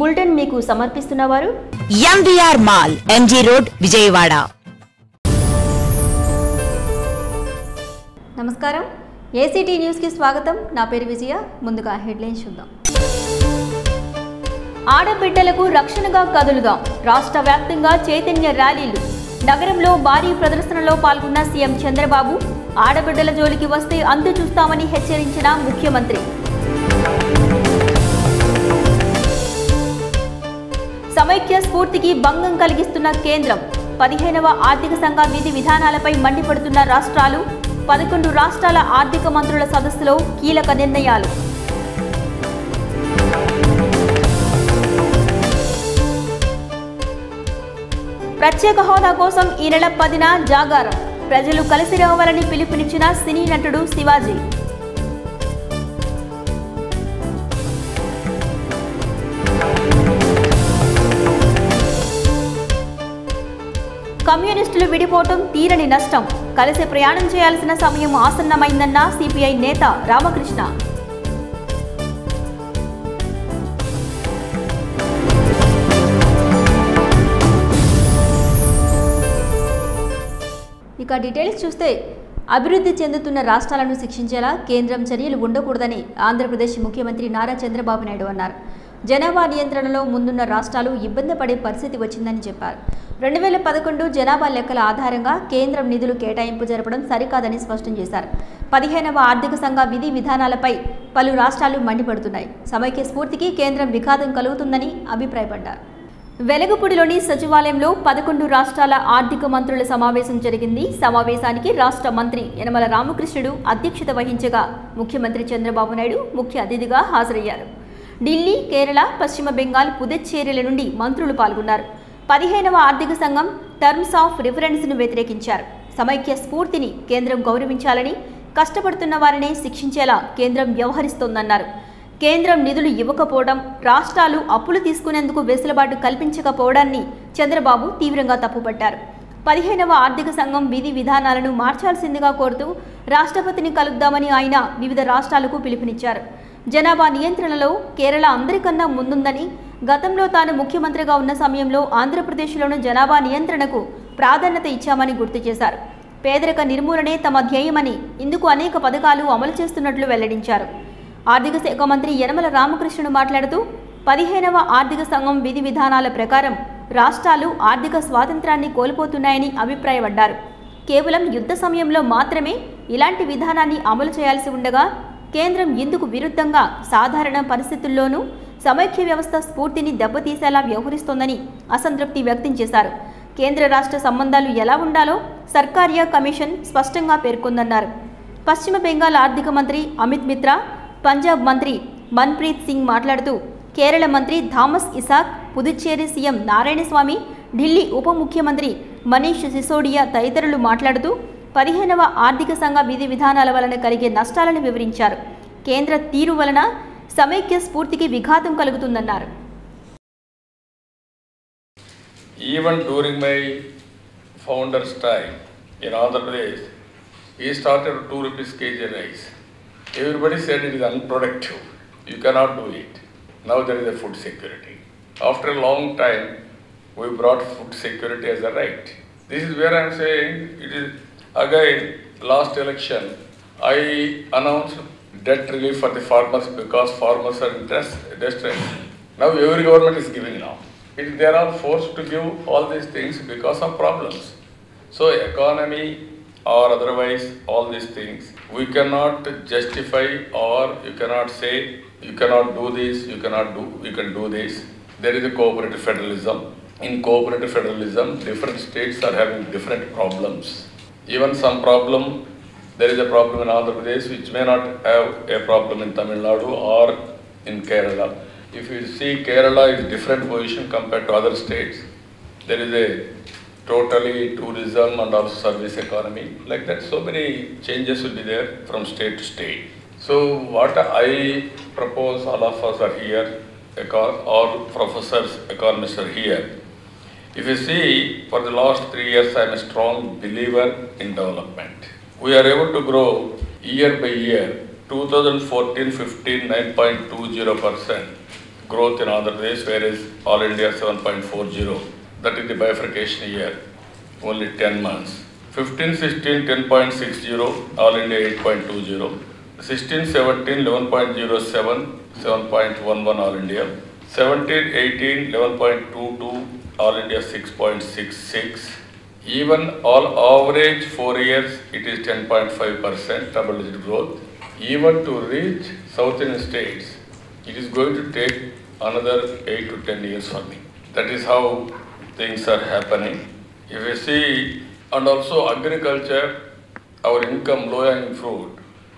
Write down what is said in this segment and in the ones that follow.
Bulletin మీకు సమర్పిస్తున్నవారు MVR mall MG road Vijayawada నమస్కారం ఏసీటీ న్యూస్కి స్వాగతం నా పేరు విజయ ముందుగా హెడ్లైన్స్ చూద్దాం ఆడబిడ్డలకు రక్షణగా కదులుదాం రాష్ట్ర వ్యాప్తంగా చైతన్య ర్యాలీలు నగరంలో భారీ ప్రదర్శనలో పాల్గొన్న సీఎం చంద్రబాబు ఆడబిడ్డల జోలికి వస్తే అంతు చూస్తామని హెచ్చరించిన ముఖ్యమంత్రి సమైక్య స్ఫూర్తికి భంగం కలిగిస్తున్న కేంద్రం పదిహేనవ ఆర్థిక సంఘ విధి విధానాలపై మండిపడుతున్న రాష్ట్రాలు పదకొండు రాష్ట్రాల ఆర్థిక మంత్రుల సదస్సులో కీలక నిర్ణయాలు ప్రత్యేక హోదా కోసం ఈ నెల పదిన జాగారం ప్రజలు కలిసి రావాలని పిలుపునిచ్చిన సినీ నటుడు శివాజీ కమ్యూనిస్టులు విడిపోవటం తీరని నష్టం కలిసి ప్రయాణం చేయాల్సిన సమయం ఆసన్నమైందన్న సిపిఐ నేత రామకృష్ణ ఇక డీటెయిల్స్ చూస్తే అభివృద్ధి చెందుతున్న రాష్ట్రాలను శిక్షించేలా కేంద్రం చర్యలు ఉండకూడదని ఆంధ్రప్రదేశ్ ముఖ్యమంత్రి నారా చంద్రబాబు నాయుడు అన్నారు జనాభా నియంత్రణలో ముందున్న రాష్ట్రాలు ఇబ్బంది పడే పరిస్థితి వచ్చిందని చెప్పారు రెండు వేల పదకొండు జనాభా లెక్కల ఆధారంగా కేంద్రం నిధులు కేటాయింపు జరపడం సరికాదని స్పష్టం చేశారు పదిహేనవ ఆర్థిక సంఘ విధి విధానాలపై పలు రాష్ట్రాలు మండిపడుతున్నాయి సమైక్య స్ఫూర్తికి కేంద్రం విఘాతం కలుగుతుందని అభిప్రాయపడ్డారు వెలగపూడిలోని సచివాలయంలో పదకొండు రాష్ట్రాల ఆర్థిక మంత్రుల సమావేశం జరిగింది సమావేశానికి రాష్ట్ర మంత్రి యనమల రామకృష్ణుడు అధ్యక్షత వహించగా ముఖ్యమంత్రి చంద్రబాబు నాయుడు ముఖ్య అతిథిగా హాజరయ్యారు ఢిల్లీ కేరళ పశ్చిమ బెంగాల్ పుదుచ్చేరిల నుండి మంత్రులు పాల్గొన్నారు పదిహేనవ ఆర్థిక సంఘం టర్మ్స్ ఆఫ్ రిఫరెన్స్ను వ్యతిరేకించారు సమైక్య స్ఫూర్తిని కేంద్రం గౌరవించాలని కష్టపడుతున్న వారినే శిక్షించేలా కేంద్రం వ్యవహరిస్తోందన్నారు కేంద్రం నిధులు ఇవ్వకపోవడం రాష్ట్రాలు అప్పులు తీసుకునేందుకు వెసులుబాటు కల్పించకపోవడాన్ని చంద్రబాబు తీవ్రంగా తప్పుపట్టారు పదిహేనవ ఆర్థిక సంఘం విధి విధానాలను మార్చాల్సిందిగా కోరుతూ రాష్ట్రపతిని కలుద్దామని ఆయన వివిధ రాష్ట్రాలకు పిలుపునిచ్చారు జనాభా నియంత్రణలో కేరళ అందరికన్నా ముందుందని గతంలో తాను ముఖ్యమంత్రిగా ఉన్న సమయంలో ఆంధ్రప్రదేశ్లోని జనాభా నియంత్రణకు ప్రాధాన్యత ఇచ్చామని గుర్తు చేశారు పేదరిక నిర్మూలనే తమ ధ్యేయమని ఇందుకు అనేక పథకాలు అమలు చేస్తున్నట్లు వెల్లడించారు ఆర్థిక శాఖ మంత్రి యనమల రామకృష్ణుడు మాట్లాడుతూ పదిహేనవ ఆర్థిక సంఘం విధి విధానాల ప్రకారం రాష్ట్రాలు ఆర్థిక స్వాతంత్రాన్ని కోల్పోతున్నాయని అభిప్రాయపడ్డారు కేవలం యుద్ధ సమయంలో మాత్రమే ఇలాంటి విధానాన్ని అమలు చేయాల్సి ఉండగా కేంద్రం ఇందుకు విరుద్ధంగా సాధారణ పరిస్థితుల్లోనూ సమైక్య వ్యవస్థ స్ఫూర్తిని దెబ్బతీసేలా వ్యవహరిస్తోందని అసంతృప్తి వ్యక్తం చేశారు కేంద్ర రాష్ట్ర సంబంధాలు ఎలా ఉండాలో సర్కారియా కమిషన్ స్పష్టంగా పేర్కొందన్నారు పశ్చిమ బెంగాల్ ఆర్థిక మంత్రి అమిత్ మిత్రా పంజాబ్ మంత్రి మన్ప్రీత్ సింగ్ మాట్లాడుతూ కేరళ మంత్రి థామస్ ఇసాక్ పుదుచ్చేరి సీఎం నారాయణస్వామి ఢిల్లీ ఉప ముఖ్యమంత్రి మనీష్ సిసోడియా తదితరులు మాట్లాడుతూ పదిహేనవ ఆర్థిక సంఘ విధి విధానాల వలన కలిగే నష్టాలను వివరించారు కేంద్ర తీరు వలన సమైక్య స్ఫూర్తికి విఘాతం కలుగుతుందన్నారు Even during my founder's time in Andhra Pradesh, he started 2 rupees kg rice. Everybody said it is unproductive. You cannot do it. Now there is a food security. After a long time, we brought food security as a right. This is where I am saying it is again last election. I announced debt relief for the farmers because farmers are in distress. distress. Now every government is giving now. It, they are all forced to give all these things because of problems. So economy or otherwise all these things, we cannot justify or you cannot say you cannot do this, you cannot do, you can do this. There is a cooperative federalism. In cooperative federalism, different states are having different problems. Even some problem, there is a problem in Andhra Pradesh which may not have a problem in Tamil Nadu or in Kerala. If you see Kerala is different position compared to other states, there is a totally tourism and also service economy. Like that, so many changes will be there from state to state. So what I propose, all of us are here, eco- all professors, economists are here. If you see, for the last three years, I am a strong believer in development. We are able to grow year by year, 2014-15, 9.20%. growth in Andhra Pradesh, whereas All India 7.40. That is the bifurcation year, only 10 months. 15, 16, 10.60, All India 8.20. 16, 17, 11.07, 7.11 All India. 17, 18, 11.22, All India 6.66. Even all average four years, it is 10.5% double digit growth. Even to reach South Indian states, it is going to take another 8 to 10 years for me. That is how things are happening. If you see, and also agriculture, our income low hanging fruit,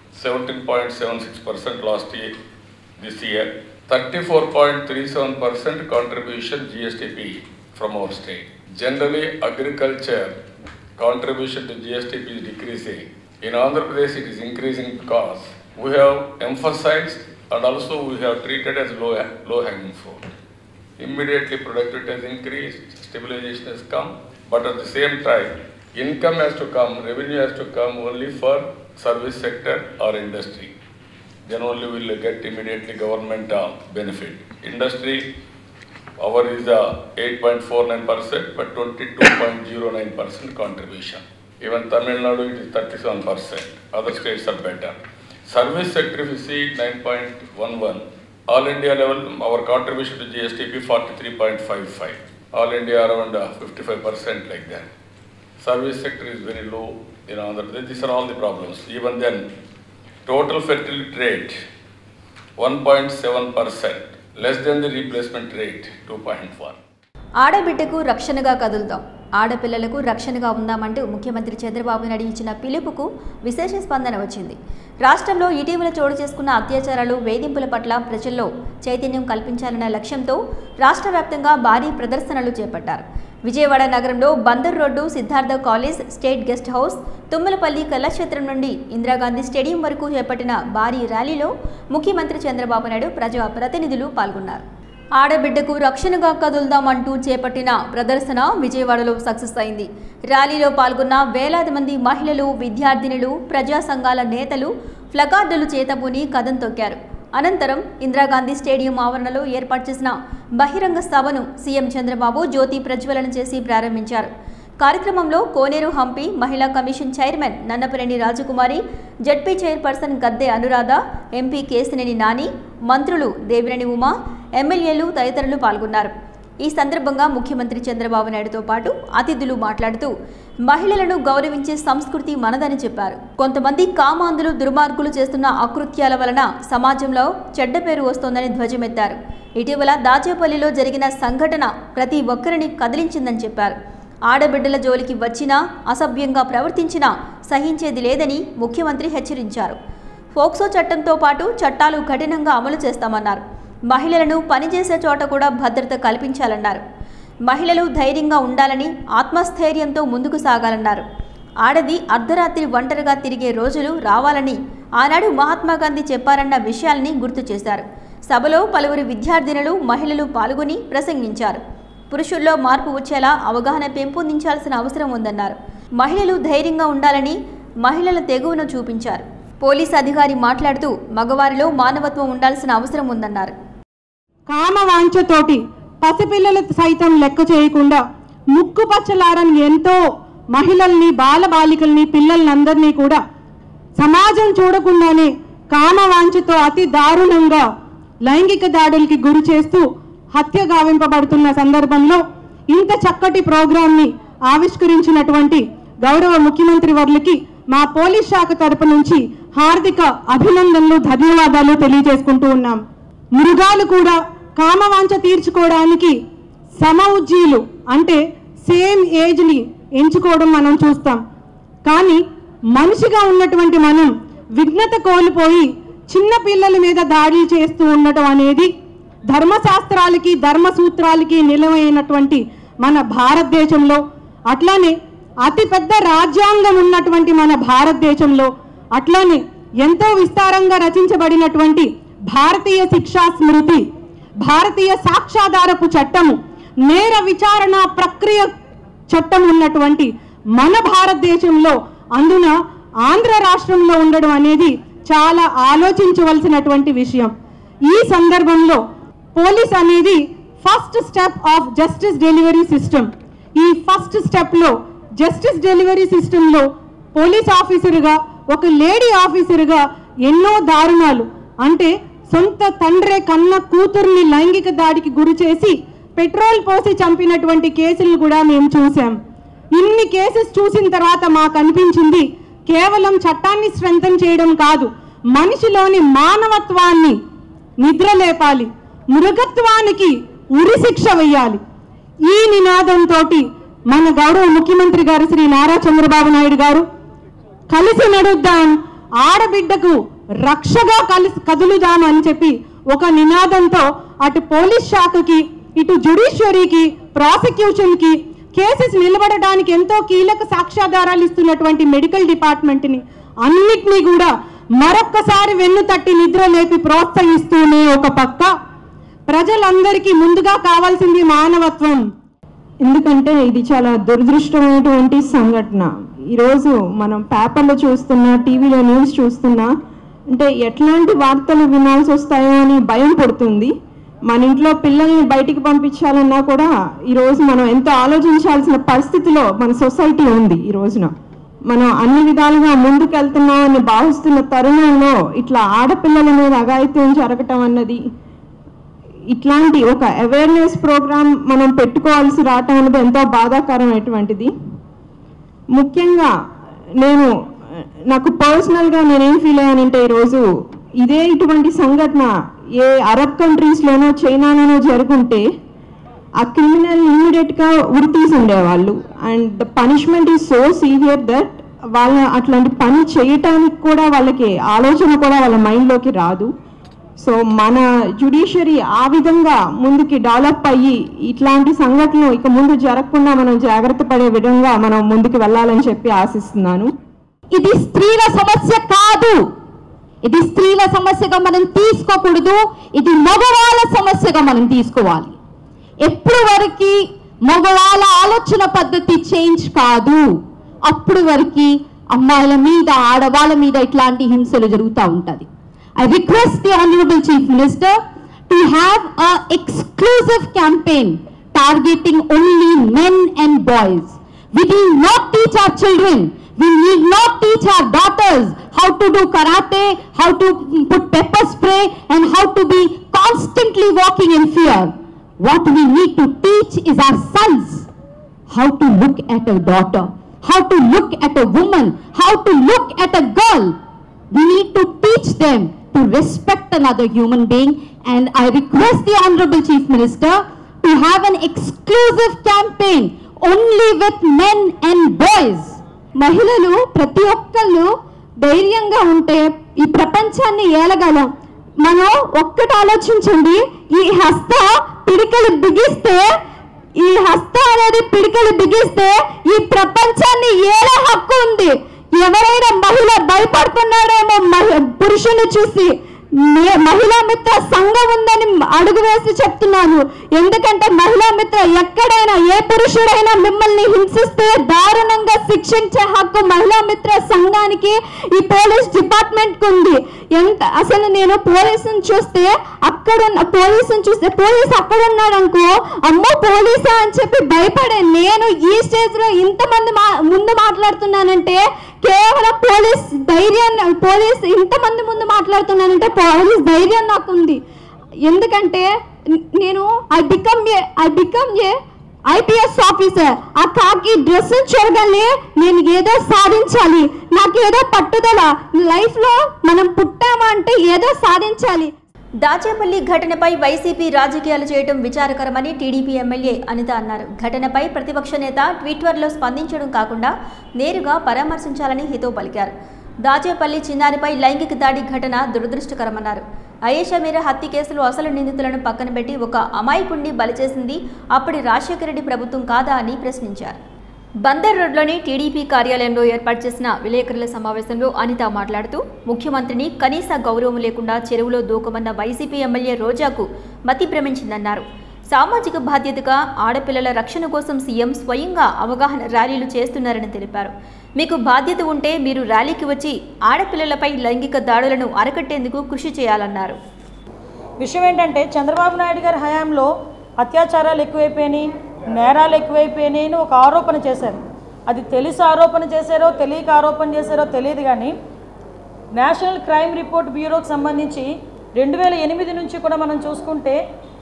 17.76% last year, this year, 34.37% contribution GSTP from our state. Generally, agriculture contribution to GSTP is decreasing. In Andhra Pradesh, it is increasing because we have emphasized and also we have treated as low, low hanging fruit. Immediately productivity has increased, stabilization has come, but at the same time, income has to come, revenue has to come only for service sector or industry. Then only we will get immediately government uh, benefit. Industry, our is uh, 8.49%, but 22.09% contribution. Even Tamil Nadu, it is 37%. Other states are better. Service sector, if you see 9.11, all India level, our contribution to GSTP 43.55. All India around uh, 55% like that. Service sector is very low in Andhra Pradesh. These are all the problems. Even then, total fertility rate 1.7%, less than the replacement rate 2.1. ఆడబిడ్డకు రక్షణగా కదులుతాం ఆడపిల్లలకు రక్షణగా ఉందామంటూ ముఖ్యమంత్రి చంద్రబాబు నాయుడు ఇచ్చిన పిలుపుకు విశేష స్పందన వచ్చింది రాష్ట్రంలో ఇటీవల చోటు చేసుకున్న అత్యాచారాలు వేధింపుల పట్ల ప్రజల్లో చైతన్యం కల్పించాలన్న లక్ష్యంతో రాష్ట్ర వ్యాప్తంగా భారీ ప్రదర్శనలు చేపట్టారు విజయవాడ నగరంలో Bandar road Siddhartha college state guest house Tummalapalli Kalakshetram నుండి ఇందిరాగాంధీ స్టేడియం వరకు చేపట్టిన భారీ ర్యాలీలో ముఖ్యమంత్రి చంద్రబాబు నాయుడు ప్రజా ప్రతినిధులు పాల్గొన్నారు ఆడబిడ్డకు రక్షణగా కదులుదామంటూ చేపట్టిన ప్రదర్శన విజయవాడలో సక్సెస్ అయింది ర్యాలీలో పాల్గొన్న వేలాది మంది మహిళలు విద్యార్థినులు ప్రజా సంఘాల నేతలు ప్లకార్డులు చేతబూని కదం తొక్కారు అనంతరం ఇందిరాగాంధీ స్టేడియం ఆవరణలో ఏర్పాటు చేసిన బహిరంగ సభను సీఎం చంద్రబాబు జ్యోతి ప్రజ్వలన చేసి ప్రారంభించారు కార్యక్రమంలో కోనేరు హంపి మహిళా commission chairman Nannapareddy Rajakumari ZP chairperson Gadde Anuradha MP Kesineni Nani మంత్రులు దేవినేని ఉమా ఎమ్మెల్యేలు తదితరులు పాల్గొన్నారు ఈ సందర్భంగా ముఖ్యమంత్రి చంద్రబాబు నాయుడుతో పాటు అతిథులు మాట్లాడుతూ మహిళలను గౌరవించే సంస్కృతి మనదని చెప్పారు కొంతమంది కామాంధులు దుర్మార్గులు చేస్తున్న అకృత్యాల వలన సమాజంలో చెడ్డ పేరు వస్తోందని ధ్వజమెత్తారు ఇటీవల దాచేపల్లిలో జరిగిన సంఘటన ప్రతి ఒక్కరిని కదిలించిందని చెప్పారు ఆడబిడ్డల జోలికి వచ్చినా అసభ్యంగా ప్రవర్తించినా సహించేది లేదని ముఖ్యమంత్రి హెచ్చరించారు ఫోక్సో చట్టంతో పాటు చట్టాలు కఠినంగా అమలు చేస్తామన్నారు మహిళలను పనిచేసే చోట కూడా భద్రత కల్పించాలన్నారు మహిళలు ధైర్యంగా ఉండాలని ఆత్మస్థైర్యంతో ముందుకు సాగాలన్నారు ఆడది అర్ధరాత్రి ఒంటరిగా తిరిగే రోజులు రావాలని ఆనాడు మహాత్మా గాంధీ చెప్పారన్న విషయాల్ని గుర్తు చేశారు సభలో పలువురు విద్యార్థినులు మహిళలు పాల్గొని ప్రసంగించారు పురుషుల్లో మార్పు వచ్చేలా అవగాహన పెంపొందించాల్సిన అవసరం ఉందన్నారు మహిళలు ధైర్యంగా ఉండాలని మహిళల తెగువను చూపించారు పోలీస్ అధికారి మాట్లాడుతూ మగవారిలో మానవత్వం ఉండాల్సిన అవసరం ఉందన్నారు కామవాంఛతోటి పసిపిల్లలు సైతం లెక్క చేయకుండా ముక్కు పచ్చలారని ఎంతో మహిళల్ని బాలబాలికల్ని పిల్లలందరినీ కూడా సమాజం చూడకుండానే కామవాంఛతో అతి దారుణంగా లైంగిక దాడులకి గురి చేస్తూ హత్య గావింపబడుతున్న సందర్భంలో ఇంత చక్కటి ప్రోగ్రాంని ఆవిష్కరించినటువంటి గౌరవ ముఖ్యమంత్రి వర్లకి మా పోలీస్ శాఖ తరపు నుంచి హార్దిక అభినందనలు ధన్యవాదాలు తెలియజేసుకుంటూ ఉన్నాం మృగాలు కూడా కామవాంఛ తీర్చుకోవడానికి సమఉజ్జీలు అంటే సేమ్ ఏజ్ని ఎంచుకోవడం మనం చూస్తాం కానీ మనిషిగా ఉన్నటువంటి మనం విఘ్నత కోల్పోయి చిన్న పిల్లల మీద దాడులు చేస్తూ ఉండటం అనేది ధర్మశాస్త్రాలకి ధర్మ సూత్రాలకి నిలవైనటువంటి మన భారతదేశంలో అట్లానే అతిపెద్ద రాజ్యాంగం ఉన్నటువంటి మన భారతదేశంలో అట్లానే ఎంతో విస్తారంగా రచించబడినటువంటి భారతీయ శిక్షా స్మృతి భారతీయ సాక్ష్యాధారపు చట్టము నేర విచారణ ప్రక్రియ చట్టం ఉన్నటువంటి మన భారతదేశంలో అందున ఆంధ్ర రాష్ట్రంలో ఉండడం అనేది చాలా ఆలోచించవలసినటువంటి విషయం ఈ సందర్భంలో పోలీస్ అనేది first step of justice delivery system ఈ ఫస్ట్ స్టెప్లో జస్టిస్ డెలివరీ సిస్టంలో పోలీస్ ఆఫీసర్గా ఒక లేడీ ఆఫీసర్గా ఎన్నో దారుణాలు అంటే సొంత తండ్రే కన్న కూతుర్ని లైంగిక దాడికి గురి చేసి పెట్రోల్ పోసి చంపినటువంటి కేసులు కూడా మేము చూసాం ఇన్ని కేసెస్ చూసిన తర్వాత మాకు అనిపించింది కేవలం చట్టాన్ని స్ట్రెంథన్ చేయడం కాదు మనిషిలోని మానవత్వాన్ని నిద్రలేపాలి మృగత్వానికి ఉరి శిక్ష వెయ్యాలి ఈ నినాదంతో మన గౌరవ ముఖ్యమంత్రి గారు శ్రీ నారా చంద్రబాబు నాయుడు గారు కలిసి నడుద్దాం ఆడబిడ్డకు రక్షగా కలిసి కదులుదాం అని చెప్పి ఒక నినాదంతో అటు పోలీస్ శాఖకి ఇటు జుడిషియరీకి ప్రాసిక్యూషన్కి కేసెస్ నిలబడడానికి ఎంతో కీలక సాక్ష్యాధారాలు ఇస్తున్నటువంటి మెడికల్ డిపార్ట్మెంట్ని అన్నిటినీ కూడా మరొక్కసారి వెన్ను తట్టి నిద్ర లేపి ప్రోత్సహిస్తూనే ఒక పక్క ప్రజలందరికీ ముందుగా కావాల్సింది మానవత్వం ఎందుకంటే ఇది చాలా దురదృష్టమైనటువంటి సంఘటన ఈరోజు మనం పేపర్లో చూస్తున్నా టీవీలో న్యూస్ చూస్తున్నా అంటే ఎట్లాంటి వార్తలు వినాల్సి వస్తాయో అని భయం పడుతుంది మన ఇంట్లో పిల్లల్ని బయటికి పంపించాలన్నా కూడా ఈరోజు మనం ఎంతో ఆలోచించాల్సిన పరిస్థితిలో మన సొసైటీ ఉంది ఈ రోజున మనం అన్ని విధాలుగా ముందుకెళ్తున్నామని భావిస్తున్న తరుణంలో ఇట్లా ఆడపిల్లల మీద అఘాయిత్యం జరగటం అన్నది ఇట్లాంటి ఒక అవేర్నెస్ ప్రోగ్రామ్ మనం పెట్టుకోవాల్సి రావటం అనేది ఎంతో బాధాకరమైనటువంటిది ముఖ్యంగా నేను నాకు పర్సనల్గా నేనేం ఫీల్ అయ్యానంటే ఈరోజు ఇదే ఇటువంటి సంఘటన ఏ అరబ్ కంట్రీస్లోనో చైనాలోనో జరుగుంటే ఆ క్రిమినల్ ఇమ్మీడియట్గా ఉరి తీసి ఉండేవాళ్ళు and the punishment is so severe that వాళ్ళ అట్లాంటి పని చేయటానికి కూడా వాళ్ళకి ఆలోచన కూడా వాళ్ళ మైండ్లోకి రాదు సో మన జ్యుడిషియరీ ఆ విధంగా ముందుకి డెవలప్ అయ్యి ఇట్లాంటి సంఘటనలు ఇక ముందు జరగకుండా మనం జాగ్రత్త పడే విధంగా మనం ముందుకు వెళ్ళాలని చెప్పి ఆశిస్తున్నాను ఇది స్త్రీల సమస్య కాదు ఇది స్త్రీల సమస్యగా మనం తీసుకోకూడదు ఇది మగవాళ్ళ సమస్యగా మనం తీసుకోవాలి ఎప్పుడు వరకు మగవాళ్ళ ఆలోచన పద్ధతి చేంజ్ కాదు అప్పుడు వరకు అమ్మాయిల మీద ఆడవాళ్ళ మీద ఇట్లాంటి హింసలు జరుగుతూ ఉంటుంది I request the honourable chief minister to have a exclusive campaign targeting only men and boys We will not teach our children. We need not teach our daughters how to do karate, how to put pepper spray, and how to be constantly walking in fear. What we need to teach is our sons how to look at a daughter, how to look at a woman, how to look at a girl. We need to teach them to respect another human being. And I request the Honorable Chief Minister to have an exclusive campaign only with men and boys. మహిళలు ప్రతి ఒక్కళ్ళు ధైర్యంగా ఉంటే ఈ ప్రపంచాన్ని ఏలగలం మనం ఒక్కటి ఆలోచించండి ఈ హస్త పిడికలు బిగిస్తే ఈ హస్త అనేది పిడికలు బిగిస్తే ఈ ప్రపంచాన్ని ఏలే హక్కు ఉంది ఎవరైనా మహిళ భయపడుతున్నాడేమో మహి- పురుషుని చూసి మే- మహిళా మిత్ర సంఘం ఉందని అడుగు వేసి చెప్తున్నాను ఎందుకంటే మహిళా మిత్ర ఎక్కడైనా ఏ పురుషుడైనా మిమ్మల్ని హింసిస్తే దారుణంగా శిక్షించే హక్కు మహిళా మిత్ర సంఘానికి ఈ పోలీస్ డిపార్ట్మెంట్ కు ఉంది ఎంత అసలు నేను పోలీసుని చూస్తే అక్కడ ఉన్న పోలీసుని చూస్తే పోలీస్ అక్కడ ఉన్నాడు అనుకో అమ్మో పోలీసా అని చెప్పి భయపడే నేను ఈ స్టేజ్ లో ఇంతమంది మా ముందు మాట్లాడుతున్నానంటే కేవలం పోలీస్ ధైర్యాన్ని పోలీస్ ఇంతమంది ముందు మాట్లాడుతున్నానంటే పోలీస్ ధైర్యం నాకు ఉంది ఎందుకంటే న- నేను I become a I become a IPS officer ఆ కాకి డ్రెస్ చూడగానే నేను ఏదో సాధించాలి నాకు ఏదో పట్టుదల లైఫ్లో మనం పుట్టామా అంటే ఏదో సాధించాలి దాచేపల్లి ఘటనపై వైసీపీ రాజకీయాలు చేయడం విచారకరమని టీడీపీ ఎమ్మెల్యే అనిత అన్నారు ఘటనపై ప్రతిపక్ష నేత ట్విట్టర్లో స్పందించడం కాకుండా నేరుగా పరామర్శించాలని హితవు పలికారు దాచేపల్లి చిన్నారిపై లైంగిక దాడి ఘటన దురదృష్టకరమన్నారు అయేషా మీర హత్య కేసులో అసలు నిందితులను పక్కన పెట్టి ఒక అమాయకుణ్ణి బలి చేసింది అప్పటి రాజశేఖర రెడ్డి ప్రభుత్వం కాదా అని ప్రశ్నించారు బందర్ రోడ్లోని టీడీపీ కార్యాలయంలో ఏర్పాటు చేసిన విలేకరుల సమావేశంలో అనిత మాట్లాడుతూ ముఖ్యమంత్రిని కనీస గౌరవం లేకుండా చెరువులో దూకమన్న వైసీపీ ఎమ్మెల్యే రోజాకు మతి భ్రమించిందన్నారు సామాజిక బాధ్యతగా ఆడపిల్లల రక్షణ కోసం సీఎం స్వయంగా అవగాహన ర్యాలీలు చేస్తున్నారని తెలిపారు మీకు బాధ్యత ఉంటే మీరు ర్యాలీకి వచ్చి ఆడపిల్లలపై లైంగిక దాడులను అరకట్టేందుకు కృషి చేయాలన్నారు విషయం ఏంటంటే చంద్రబాబు నాయుడు గారి హయాంలో అత్యాచారాలు ఎక్కువైపోయినాయి నేరాలు ఎక్కువైపోయినాయి అని ఒక ఆరోపణ చేశారు అది తెలిసి ఆరోపణ చేశారో తెలియక ఆరోపణ చేశారో తెలియదు కానీ నేషనల్ క్రైమ్ రిపోర్ట్ బ్యూరోకి సంబంధించి రెండు వేల ఎనిమిది నుంచి కూడా మనం చూసుకుంటే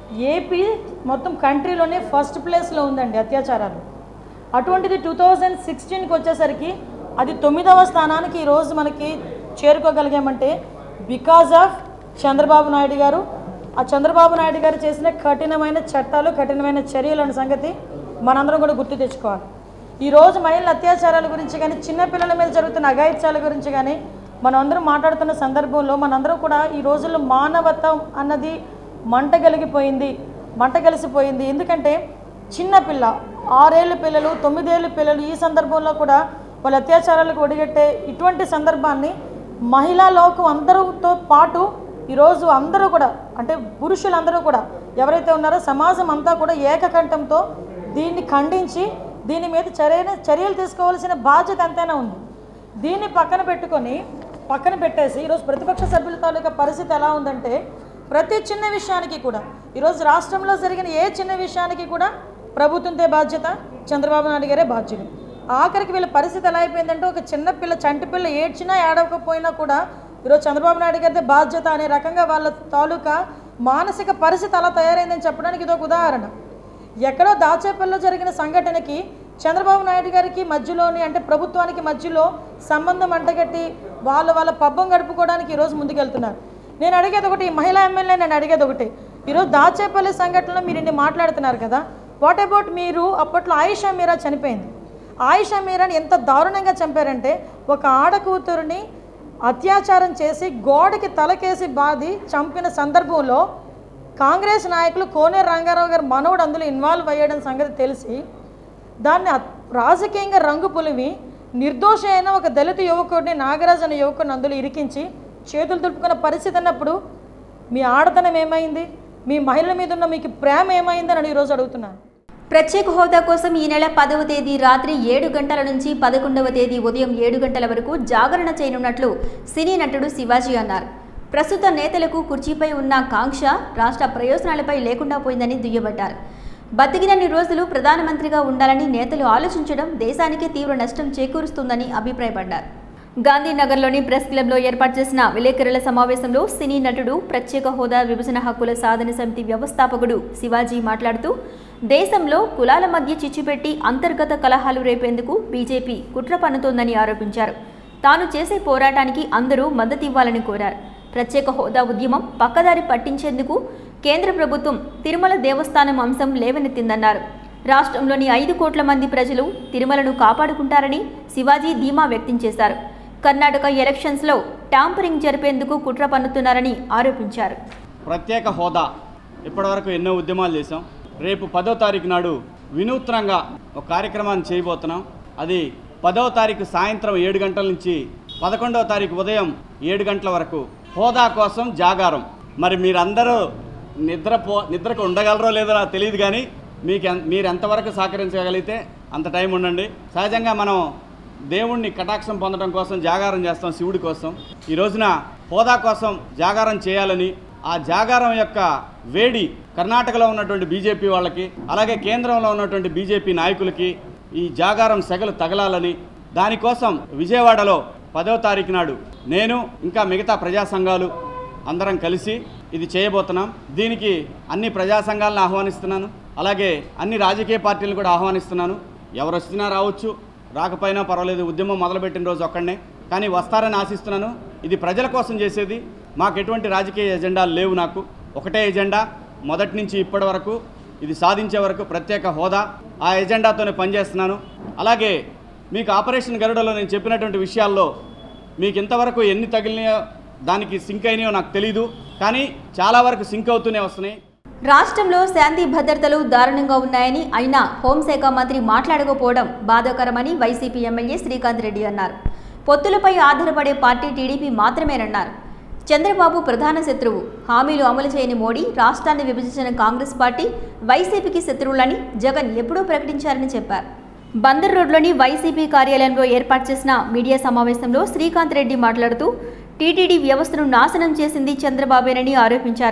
ఏపీ మొత్తం కంట్రీలోనే ఫస్ట్ ప్లేస్లో ఉందండి అత్యాచారాలు అటువంటిది టూ థౌజండ్ సిక్స్టీన్కి వచ్చేసరికి అది తొమ్మిదవ స్థానానికి ఈరోజు మనకి చేరుకోగలిగామంటే బికాజ్ ఆఫ్ చంద్రబాబు నాయుడు గారు ఆ చంద్రబాబు నాయుడు గారు చేసిన కఠినమైన చట్టాలు కఠినమైన చర్యలు అనే సంగతి మనందరం కూడా గుర్తు తెచ్చుకోవాలి ఈరోజు మహిళల అత్యాచారాల గురించి కానీ చిన్నపిల్లల మీద జరుగుతున్న అఘాయిత్యాల గురించి కానీ మనం అందరం మాట్లాడుతున్న సందర్భంలో మనందరం కూడా ఈ రోజుల్లో మానవత్వం అన్నది మంట కలిగిపోయింది మంట కలిసిపోయింది ఎందుకంటే చిన్న పిల్ల ఆరేళ్ళ పిల్లలు తొమ్మిదేళ్ళ పిల్లలు ఈ సందర్భంలో కూడా వాళ్ళ అత్యాచారాలకు ఒడిగట్టే ఇటువంటి సందర్భాన్ని మహిళా లోకం అందరితో పాటు ఈరోజు అందరూ కూడా అంటే పురుషులందరూ కూడా ఎవరైతే ఉన్నారో సమాజం అంతా కూడా ఏకకంఠంతో దీన్ని ఖండించి దీని మీద చర్య చర్యలు తీసుకోవాల్సిన బాధ్యత ఎంతైనా ఉంది దీన్ని పక్కన పెట్టుకొని పక్కన పెట్టేసి ఈరోజు ప్రతిపక్ష సభ్యుల తాలూకా పరిస్థితి ఎలా ఉందంటే ప్రతి చిన్న విషయానికి కూడా ఈరోజు రాష్ట్రంలో జరిగిన ఏ చిన్న విషయానికి కూడా ప్రభుత్వంతో బాధ్యత చంద్రబాబు నాయుడు గారే బాధ్యులు ఆఖరికి వీళ్ళ పరిస్థితి ఎలా అయిపోయిందంటే ఒక చిన్న పిల్ల చంటి పిల్ల ఏడ్చినా ఏడవకపోయినా కూడా ఈరోజు చంద్రబాబు నాయుడు గారిదే బాధ్యత అనే రకంగా వాళ్ళ తాలూకా మానసిక పరిస్థితి అలా తయారైందని చెప్పడానికి ఇది ఒక ఉదాహరణ ఎక్కడో దాచేపల్లిలో జరిగిన సంఘటనకి చంద్రబాబు నాయుడు గారికి మధ్యలోని అంటే ప్రభుత్వానికి మధ్యలో సంబంధం అంటగట్టి వాళ్ళ వాళ్ళ పబ్బం గడుపుకోవడానికి ఈరోజు ముందుకెళ్తున్నారు నేను అడిగేది ఒకటి ఈ మహిళా ఎమ్మెల్యే నేను అడిగేది ఒకటి ఈరోజు దాచేపల్లి సంఘటనలో మీరు ఇన్ని మాట్లాడుతున్నారు కదా వాట్ అబౌట్ మీరు అప్పట్లో ఆయిషా మీరా చనిపోయింది ఆయిషా మీరాని ఎంత దారుణంగా చంపారంటే ఒక ఆడకూతురిని అత్యాచారం చేసి గోడకి తలకేసి బాది చంపిన సందర్భంలో కాంగ్రెస్ నాయకులు కోనేరు రంగారావు గారు మనవడు అందులో ఇన్వాల్వ్ అయ్యాడని సంగతి తెలిసి దాన్ని అత్- రాజకీయంగా రంగు పులివి నిర్దోషి అయిన ఒక దళిత యువకుడిని నాగరాజు అనే యువకుడిని అందులో ఇరికించి చేతులు దులుపుకున్న పరిస్థితి అన్నప్పుడు మీ ఆడతనం ఏమైంది మీ మహిళల మీద ఉన్న మీకు ప్రేమ ఏమైందని అని ఈరోజు అడుగుతున్నాను ప్రత్యేక హోదా కోసం ఈ నెల పదవ తేదీ రాత్రి ఏడు గంటల నుంచి పదకొండవ తేదీ ఉదయం ఏడు గంటల వరకు జాగరణ చేయనున్నట్లు సినీ నటుడు శివాజీ అన్నారు ప్రస్తుత నేతలకు కుర్చీపై ఉన్న కాంక్ష రాష్ట్ర ప్రయోజనాలపై లేకుండా పోయిందని దుయ్యబట్టారు బతికినన్ని రోజులు ప్రధానమంత్రిగా ఉండాలని నేతలు ఆలోచించడం దేశానికి తీవ్ర నష్టం చేకూరుస్తుందని అభిప్రాయపడ్డారు గాంధీనగర్లోని ప్రెస్ క్లబ్లో ఏర్పాటు చేసిన విలేకరుల సమావేశంలో సినీ నటుడు ప్రత్యేక హోదా విభజన హక్కుల సాధన సమితి వ్యవస్థాపకుడు శివాజీ మాట్లాడుతూ దేశంలో కులాల మధ్య చిచ్చుపెట్టి అంతర్గత కలహాలు రేపేందుకు బీజేపీ కుట్ర పన్నుతోందని ఆరోపించారు తాను చేసే పోరాటానికి అందరూ మద్దతివ్వాలని కోరారు ప్రత్యేక హోదా ఉద్యమం పక్కదారి పట్టించేందుకు కేంద్ర ప్రభుత్వం తిరుమల దేవస్థానం అంశం లేవనెత్తిందన్నారు రాష్ట్రంలోని ఐదు కోట్ల మంది ప్రజలు తిరుమలను కాపాడుకుంటారని శివాజీ ధీమా వ్యక్తం చేశారు కర్ణాటక ఎలక్షన్స్లో ట్యాంపరింగ్ జరిపేందుకు కుట్ర పన్నుతున్నారని ఆరోపించారు ప్రత్యేక హోదా ఇప్పటివరకు ఎన్నో ఉద్యమాలు చేశాం రేపు పదో తారీఖు నాడు వినూత్నంగా ఒక కార్యక్రమాన్ని చేయబోతున్నాం అది పదవ తారీఖు సాయంత్రం ఏడు గంటల నుంచి పదకొండవ తారీఖు ఉదయం ఏడు గంటల వరకు హోదా కోసం జాగారం మరి మీరందరూ నిద్రపో నిద్రకు ఉండగలరో లేదో నాకు తెలియదు కానీ మీకు ఎన్- మీరు ఎంతవరకు సహకరించగలిగితే అంత టైం ఉండండి సహజంగా మనం దేవుణ్ణి కటాక్షం పొందడం కోసం జాగారం చేస్తాం శివుడి కోసం ఈ రోజున హోదా కోసం జాగారం చేయాలని ఆ జాగారం యొక్క వేడి కర్ణాటకలో ఉన్నటువంటి బీజేపీ వాళ్ళకి అలాగే కేంద్రంలో ఉన్నటువంటి బీజేపీ నాయకులకి ఈ జాగారం సెగలు తగలాలని దానికోసం విజయవాడలో పదవ తారీఖు నాడు నేను ఇంకా మిగతా ప్రజా సంఘాలు అందరం కలిసి ఇది చేయబోతున్నాం దీనికి అన్ని ప్రజా సంఘాలను ఆహ్వానిస్తున్నాను అలాగే అన్ని రాజకీయ పార్టీలను కూడా ఆహ్వానిస్తున్నాను ఎవరు వచ్చినా రావచ్చు రాకపోయినా పర్వాలేదు ఉద్యమం మొదలుపెట్టిన రోజు ఒక్కడనే కానీ వస్తారని ఆశిస్తున్నాను ఇది ప్రజల కోసం చేసేది మాకు ఎటువంటి రాజకీయ ఎజెండాలు లేవు నాకు ఒకటే ఎజెండా మొదటి నుంచి ఇప్పటి వరకు ఇది సాధించే వరకు ప్రత్యేక హోదా ఆ ఎజెండాతోనే పనిచేస్తున్నాను అలాగే మీకు ఆపరేషన్ గరుడలో నేను చెప్పినటువంటి విషయాల్లో మీకు ఇంతవరకు ఎన్ని తగిలినాయో దానికి సింక్ అయినాయో నాకు తెలీదు కానీ చాలా వరకు సింక్ అవుతూనే వస్తున్నాయి రాష్ట్రంలో శాంతి భద్రతలు దారుణంగా ఉన్నాయని అయినా హోంశాఖ మంత్రి మాట్లాడకపోవడం బాధాకరమని వైసీపీ ఎమ్మెల్యే శ్రీకాంత్ రెడ్డి అన్నారు పొత్తులపై ఆధారపడే పార్టీ టీడీపీ మాత్రమేనన్నారు చంద్రబాబు ప్రధాన శత్రువు హామీలు అమలు చేయని మోడీ రాష్ట్రాన్ని విభజించిన కాంగ్రెస్ పార్టీ వైసీపీకి శత్రువులని జగన్ ఎప్పుడూ ప్రకటించారని చెప్పారు బందర్ రోడ్లోని వైసీపీ కార్యాలయంలో ఏర్పాటు చేసిన మీడియా సమావేశంలో శ్రీకాంత్ రెడ్డి మాట్లాడుతూ టీటీడీ వ్యవస్థను నాశనం చేసింది చంద్రబాబేనని ఆరోపించారు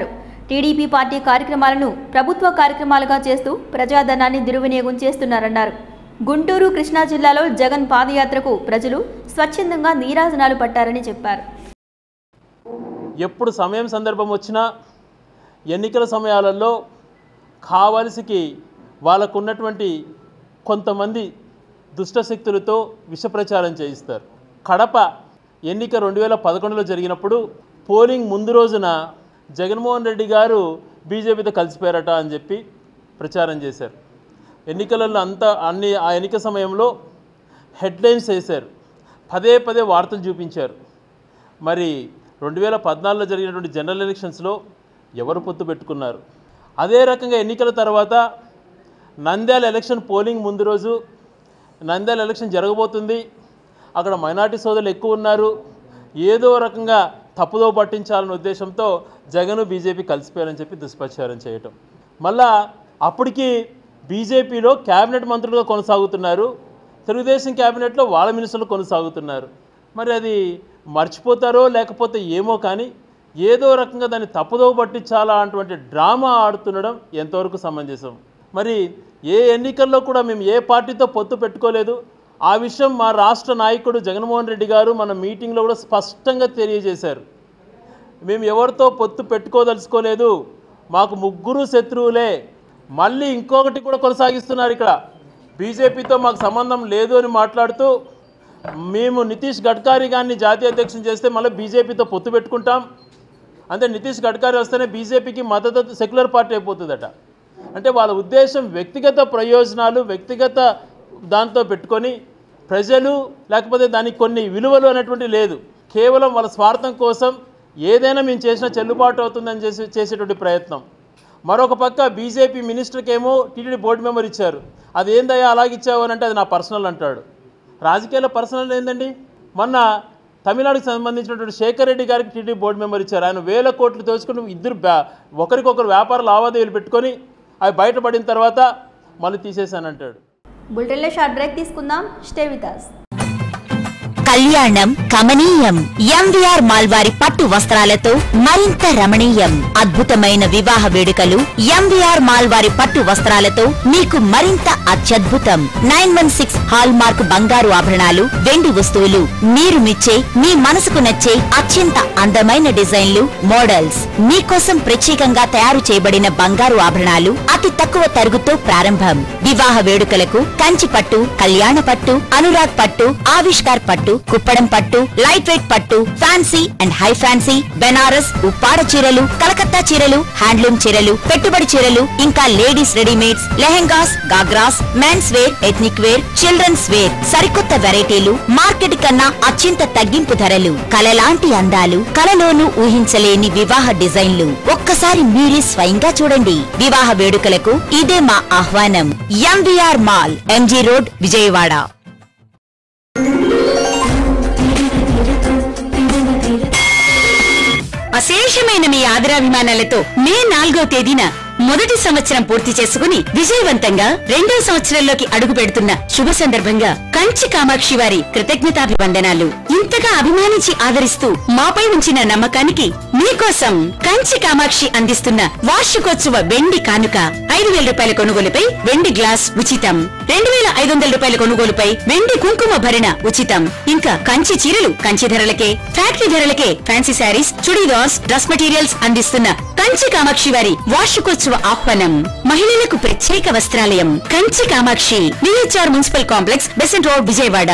టీడీపీ పార్టీ కార్యక్రమాలను ప్రభుత్వ కార్యక్రమాలుగా చేస్తూ ప్రజాధనాన్ని దుర్వినియోగం చేస్తున్నారన్నారు గుంటూరు కృష్ణా జిల్లాలో జగన్ పాదయాత్రకు ప్రజలు స్వచ్ఛందంగా నీరాజనాలు పట్టారని చెప్పారు ఎప్పుడు సమయం సందర్భం వచ్చినా ఎన్నికల సమయాలలో కావలసికి వాళ్ళకున్నటువంటి కొంతమంది దుష్టశక్తులతో విషప్రచారం చేయిస్తారు కడప ఎన్నిక రెండు వేల పదకొండులో జరిగినప్పుడు పోలింగ్ ముందు రోజున జగన్మోహన్ రెడ్డి గారు బీజేపీతో కలిసిపోయారట అని చెప్పి ప్రచారం చేశారు ఎన్నికలలో అంతా అన్ని ఆ ఎన్నిక సమయంలో హెడ్లైన్స్ వేశారు పదే పదే వార్తలు చూపించారు మరి రెండు వేల పద్నాలుగులో జరిగినటువంటి జనరల్ ఎలక్షన్స్లో ఎవరు పొత్తు పెట్టుకున్నారు అదే రకంగా ఎన్నికల తర్వాత నంద్యాల ఎలక్షన్ పోలింగ్ ముందు రోజు నంద్యాల ఎలక్షన్ జరగబోతుంది అక్కడ మైనార్టీ సోదరులు ఎక్కువ ఉన్నారు ఏదో రకంగా తప్పుదో పట్టించాలనే ఉద్దేశంతో జగన్ బీజేపీ కలిసిపోయారని చెప్పి దుష్ప్రచారం చేయటం మళ్ళా అప్పటికి బీజేపీలో క్యాబినెట్ మంత్రులుగా కొనసాగుతున్నారు తెలుగుదేశం క్యాబినెట్లో వాళ్ళ మినిస్టర్లు కొనసాగుతున్నారు మరి అది మర్చిపోతారో లేకపోతే ఏమో కానీ ఏదో రకంగా దాన్ని తప్పుదో పట్టించాలా అటువంటి డ్రామా ఆడుతుండడం ఎంతవరకు సమంజసం మరి ఏ ఎన్నికల్లో కూడా మేము ఏ పార్టీతో పొత్తు పెట్టుకోలేదు ఆ విషయం మా రాష్ట్ర నాయకుడు జగన్మోహన్ రెడ్డి గారు మన మీటింగ్లో కూడా స్పష్టంగా తెలియజేశారు మేము ఎవరితో పొత్తు పెట్టుకోదలుచుకోలేదు మాకు ముగ్గురు శత్రువులే మళ్ళీ ఇంకొకటి కూడా కొనసాగిస్తున్నారు ఇక్కడ బీజేపీతో మాకు సంబంధం లేదు అని మాట్లాడుతూ మేము నితీష్ గడ్కరీ గారిని జాతీయ అధ్యక్షుని చేస్తే మళ్ళీ బీజేపీతో పొత్తు పెట్టుకుంటాం అంటే నితీష్ గడ్కరీ వస్తేనే బీజేపీకి మద్దతు సెక్యులర్ పార్టీ అయిపోతుందట అంటే వాళ్ళ ఉద్దేశం వ్యక్తిగత ప్రయోజనాలు వ్యక్తిగత దాంతో పెట్టుకొని ప్రజలు లేకపోతే దానికి కొన్ని విలువలు అనేటువంటి లేదు కేవలం వాళ్ళ స్వార్థం కోసం ఏదైనా మేము చేసినా చెల్లుబాటు అవుతుందని చేసి చేసేటువంటి ప్రయత్నం మరొక పక్క బీజేపీ మినిస్టర్కి ఏమో టీటీడీ బోర్డు మెంబర్ ఇచ్చారు అది ఏందయ్యా అలాగిచ్చావు అని అంటే అది నా పర్సనల్ అంటాడు రాజకీయాల్లో పర్సనల్ ఏందండి మొన్న తమిళనాడుకి సంబంధించినటువంటి శేఖర్ రెడ్డి గారికి టీడీ బోర్డు మెంబర్ ఇచ్చారు ఆయన వేల కోట్లు దోచుకుని ఇద్దరు బ్యా ఒకరికొకరు వ్యాపార లావాదేవీలు పెట్టుకొని అవి బయటపడిన తర్వాత మళ్ళీ తీసేశానంటాడు బులెటిన్లో షార్ట్ బ్రేక్ తీసుకుందాం స్టే విత్ us. కళ్యాణం కమనీయం ఎంవిఆర్ మాల్వారి పట్టు వస్త్రాలతో మరింత రమణీయం అద్భుతమైన వివాహ వేడుకలు ఎంవిఆర్ మాల్వారి పట్టు వస్త్రాలతో మీకు మరింత అత్యద్భుతం nine one six hallmark బంగారు ఆభరణాలు వెండి వస్తువులు మీరు మెచ్చే మీ మనసుకు నచ్చే అత్యంత అందమైన డిజైన్లు మోడల్స్ మీకోసం ప్రత్యేకంగా తయారు చేయబడిన బంగారు ఆభరణాలు అతి తక్కువ తరుగుతో ప్రారంభం వివాహ వేడుకలకు కంచి పట్టు కళ్యాణ పట్టు అనురాగ్ పట్టు ఆవిష్కార్ పట్టు కుప్పడం పట్టు లైట్ వెయిట్ పట్టు fancy and high fancy Banaras Uppada చీరలు కలకత్తా చీరలు హ్యాండ్లూమ్ చీరలు పెట్టుబడి చీరలు ఇంకా ladies readymades lehengas ghagras men's wear ethnic wear children's wear సరికొత్త వెరైటీలు మార్కెట్ కన్నా అత్యంత తగ్గింపు ధరలు కలలాంటి అందాలు కలలోనూ ఊహించలేని వివాహ డిజైన్లు ఒక్కసారి మీరే స్వయంగా చూడండి వివాహ వేడుకలకు ఇదే మా ఆహ్వానం MVR mall MG road Vijayawada అశేషమైన మీ ఆదరాభిమానాలతో మే నాలుగో తేదీన మొదటి సంవత్సరం పూర్తి చేసుకుని విజయవంతంగా రెండో సంవత్సరంలోకి అడుగు పెడుతున్న శుభ సందర్భంగా కంచి కామాక్షి వారి కృతజ్ఞతాభివందనాలు ఇంతగా అభిమానించి ఆదరిస్తూ మాపై ఉంచిన నమ్మకానికి మీకోసం కంచి కామాక్షి అందిస్తున్న వార్షికోత్సవ వెండి కానుక ఐదు వేల రూపాయల కొనుగోలుపై వెండి గ్లాస్ ఉచితం రెండు వేల ఐదు వందల రూపాయల కొనుగోలుపై వెండి కుంకుమ భరణ ఉచితం ఇంకా కంచి చీరలు కంచి ధరలకే ఫ్యాక్టరీ ధరలకే fancy sarees churidars dress materials అందిస్తున్న కంచి కామాక్షి వారి వార్షికోత్సవ ఆహ్వానం మహిళలకు ప్రత్యేక వస్త్రాలయం Kanchi Kamakshi VHR municipal complex Besant road Vijayawada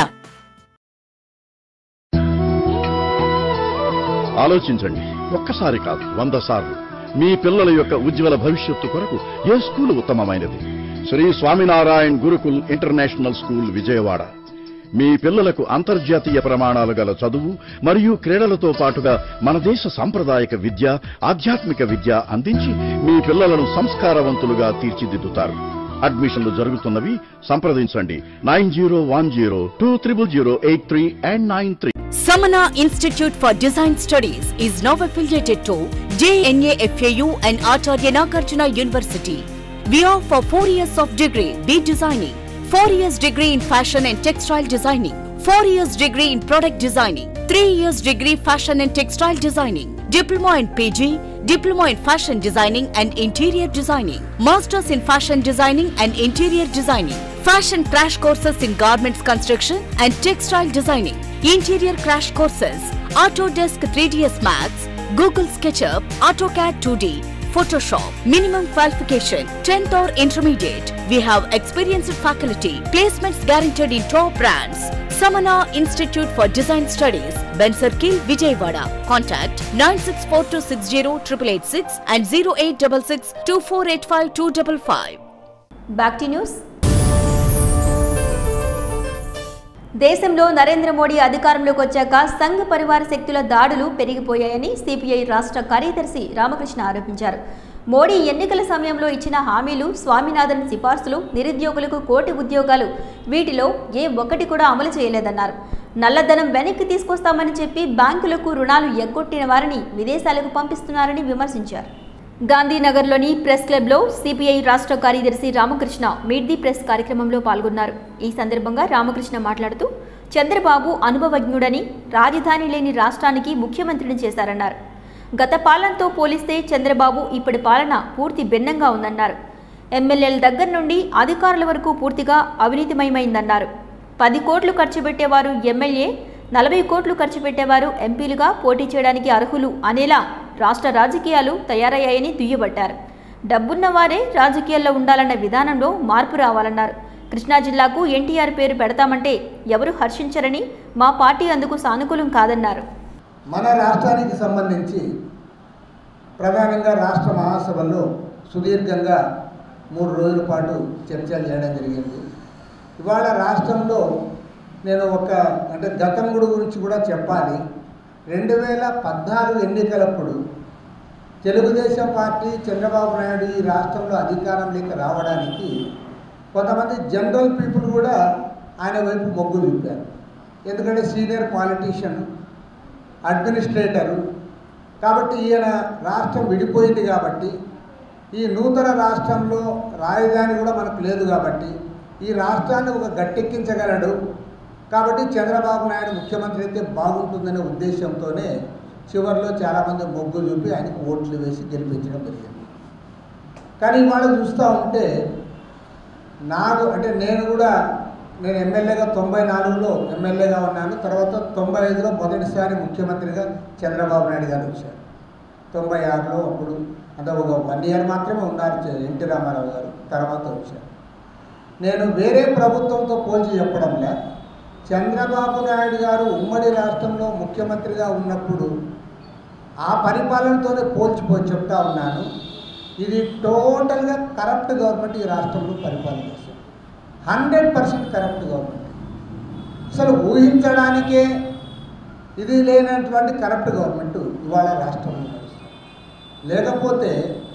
ఆలోచించండి ఒక్కసారి కాదు వంద సార్లు మీ పిల్లల యొక్క ఉజ్వల భవిష్యత్తు కొరకు ఏ స్కూల్ ఉత్తమమైనది శ్రీ స్వామినారాయణ్ గురుకుల్ ఇంటర్నేషనల్ స్కూల్ విజయవాడ మీ పిల్లలకు అంతర్జాతీయ ప్రమాణాలు గల చదువు మరియు క్రీడలతో పాటుగా మన దేశ సాంప్రదాయక విద్య ఆధ్యాత్మిక విద్య అందించి మీ పిల్లలను సంస్కారవంతులుగా తీర్చిదిద్దుతారు అడ్మిషన్లు జరుగుతున్నవి సంప్రదించండి nine zero one zero two triple zero eight three and nine three Samana Institute for Design Studies is now affiliated to JNA FAU and Acharya Nagarjuna University. We offer 4 years of degree B Designing, 4 years degree in Fashion and Textile Designing, 4 years degree in Product Designing, Three years degree fashion and textile designing. Diploma in PG, Diploma in fashion designing and interior designing. Masters in fashion designing and interior designing. Fashion crash courses in garments construction and textile designing. Interior crash courses. Autodesk 3ds Max, Google SketchUp, AutoCAD 2D, Photoshop. Minimum qualification 10th or intermediate. We have experienced faculty. Placements guaranteed in top brands. Samana Institute for Design Studies, Ben Circle, Vijayawada. Contact 9642608886 and 0866 2485 255. Back to news దేశంలో నరేంద్ర మోడీ అధికారంలోకి వచ్చాక సంఘ్ పరివార శక్తుల దాడులు పెరిగిపోయాయని CPI రాష్ట్ర కార్యదర్శి రామకృష్ణ ఆరోపించారు మోడీ ఎన్నికల సమయంలో ఇచ్చిన హామీలు స్వామినాథన్ సిఫార్సులు నిరుద్యోగులకు కోటి ఉద్యోగాలు వీటిలో ఏ ఒక్కటి కూడా అమలు చేయలేదన్నారు నల్లధనం వెనక్కి తీసుకొస్తామని చెప్పి బ్యాంకులకు రుణాలు ఎగ్గొట్టిన వారిని విదేశాలకు పంపిస్తున్నారని విమర్శించారు గాంధీనగర్లోని ప్రెస్ క్లబ్లో సిపిఐ రాష్ట్ర కార్యదర్శి రామకృష్ణ మీట్ ది ప్రెస్ కార్యక్రమంలో పాల్గొన్నారు ఈ సందర్భంగా రామకృష్ణ మాట్లాడుతూ చంద్రబాబు అనుభవజ్ఞుడని రాజధాని లేని రాష్ట్రానికి ముఖ్యమంత్రిని చేశారన్నారు గత పాలనతో పోలిస్తే చంద్రబాబు ఇప్పటి పాలన పూర్తి భిన్నంగా ఉందన్నారు ఎమ్మెల్యేల దగ్గర నుండి అధికారుల వరకు పూర్తిగా అవినీతిమయమైందన్నారు పది కోట్లు ఖర్చు పెట్టేవారు ఎమ్మెల్యే నలభై కోట్లు ఖర్చు పెట్టేవారు ఎంపీలుగా పోటీ చేయడానికి అర్హులు అనేలా రాష్ట్ర రాజకీయాలు తయారయ్యాయని దుయ్యబట్టారు డబ్బున్న వారే రాజకీయాల్లో ఉండాలన్న విధానంలో మార్పు రావాలన్నారు కృష్ణా జిల్లాకు ఎన్టీఆర్ పేరు పెడతామంటే ఎవరు హర్షించరని మా పార్టీ అందుకు సానుకూలం కాదన్నారు మన రాష్ట్రానికి సంబంధించి ప్రధానంగా రాష్ట్ర మహాసభలో సుదీర్ఘంగా మూడు రోజుల పాటు చర్చలు చేయడం జరిగింది ఇవాళ రాష్ట్రంలో నేను ఒక అంటే గతం గుడి గురించి కూడా చెప్పాలి రెండు వేల పద్నాలుగు ఎన్నికలప్పుడు తెలుగుదేశం పార్టీ చంద్రబాబు నాయుడు ఈ రాష్ట్రంలో అధికారంలోకి రావడానికి కొంతమంది జనరల్ పీపుల్ కూడా ఆయన వైపు మొగ్గు చూపారు ఎందుకంటే సీనియర్ పాలిటీషియన్ అడ్మినిస్ట్రేటరు కాబట్టి ఈయన రాష్ట్రం విడిపోయింది కాబట్టి ఈ నూతన రాష్ట్రంలో రాజధాని కూడా మనకు లేదు కాబట్టి ఈ రాష్ట్రాన్ని ఒక గట్టెక్కించగలడు కాబట్టి చంద్రబాబు నాయుడు ముఖ్యమంత్రి అయితే బాగుంటుందనే ఉద్దేశంతోనే చివరిలో చాలామంది మొగ్గు చూపి ఆయనకు ఓట్లు వేసి గెలిపించడం జరిగింది కానీ ఇవాళ చూస్తూ ఉంటే నాకు అంటే నేను కూడా నేను ఎమ్మెల్యేగా తొంభై నాలుగులో ఎమ్మెల్యేగా ఉన్నాను తర్వాత తొంభై ఐదులో మొదటిసారి ముఖ్యమంత్రిగా చంద్రబాబు నాయుడు గారు వచ్చారు తొంభై ఆరులో అప్పుడు అంటే ఒక వన్ ఇయర్ మాత్రమే ఉన్నారు చ- ఎన్టీ రామారావు గారు తర్వాత వచ్చారు నేను వేరే ప్రభుత్వంతో పోల్చి చెప్పడంలే చంద్రబాబు నాయుడు గారు ఉమ్మడి రాష్ట్రంలో ముఖ్యమంత్రిగా ఉన్నప్పుడు ఆ పరిపాలనతోనే పోల్చిపోయి చెప్తా ఉన్నాను ఇది టోటల్గా కరప్ట్ గవర్నమెంట్ ఈ రాష్ట్రంలో పరిపాలన చేస్తుంది హండ్రెడ్ పర్సెంట్ కరప్ట్ గవర్నమెంట్ అసలు ఊహించడానికే ఇది లేనటువంటి కరప్ట్ గవర్నమెంట్ ఇవాళ రాష్ట్రంలో నడుస్తుంది లేకపోతే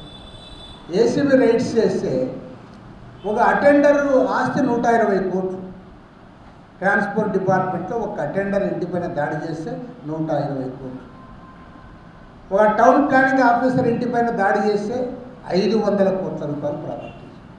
ఏసీబీ రైట్స్ చేస్తే ఒక అటెండర్ ఆస్తి నూట ఇరవై కోట్లు ట్రాన్స్పోర్ట్ డిపార్ట్మెంట్లో ఒక అటెండర్ ఇంటిపైన దాడి చేస్తే నూట ఇరవై కోట్లు ఒక టౌన్ ప్లానింగ్ ఆఫీసర్ ఇంటిపైన దాడి చేస్తే ఐదు వందల కోట్ల రూపాయలు ప్రాపర్టీ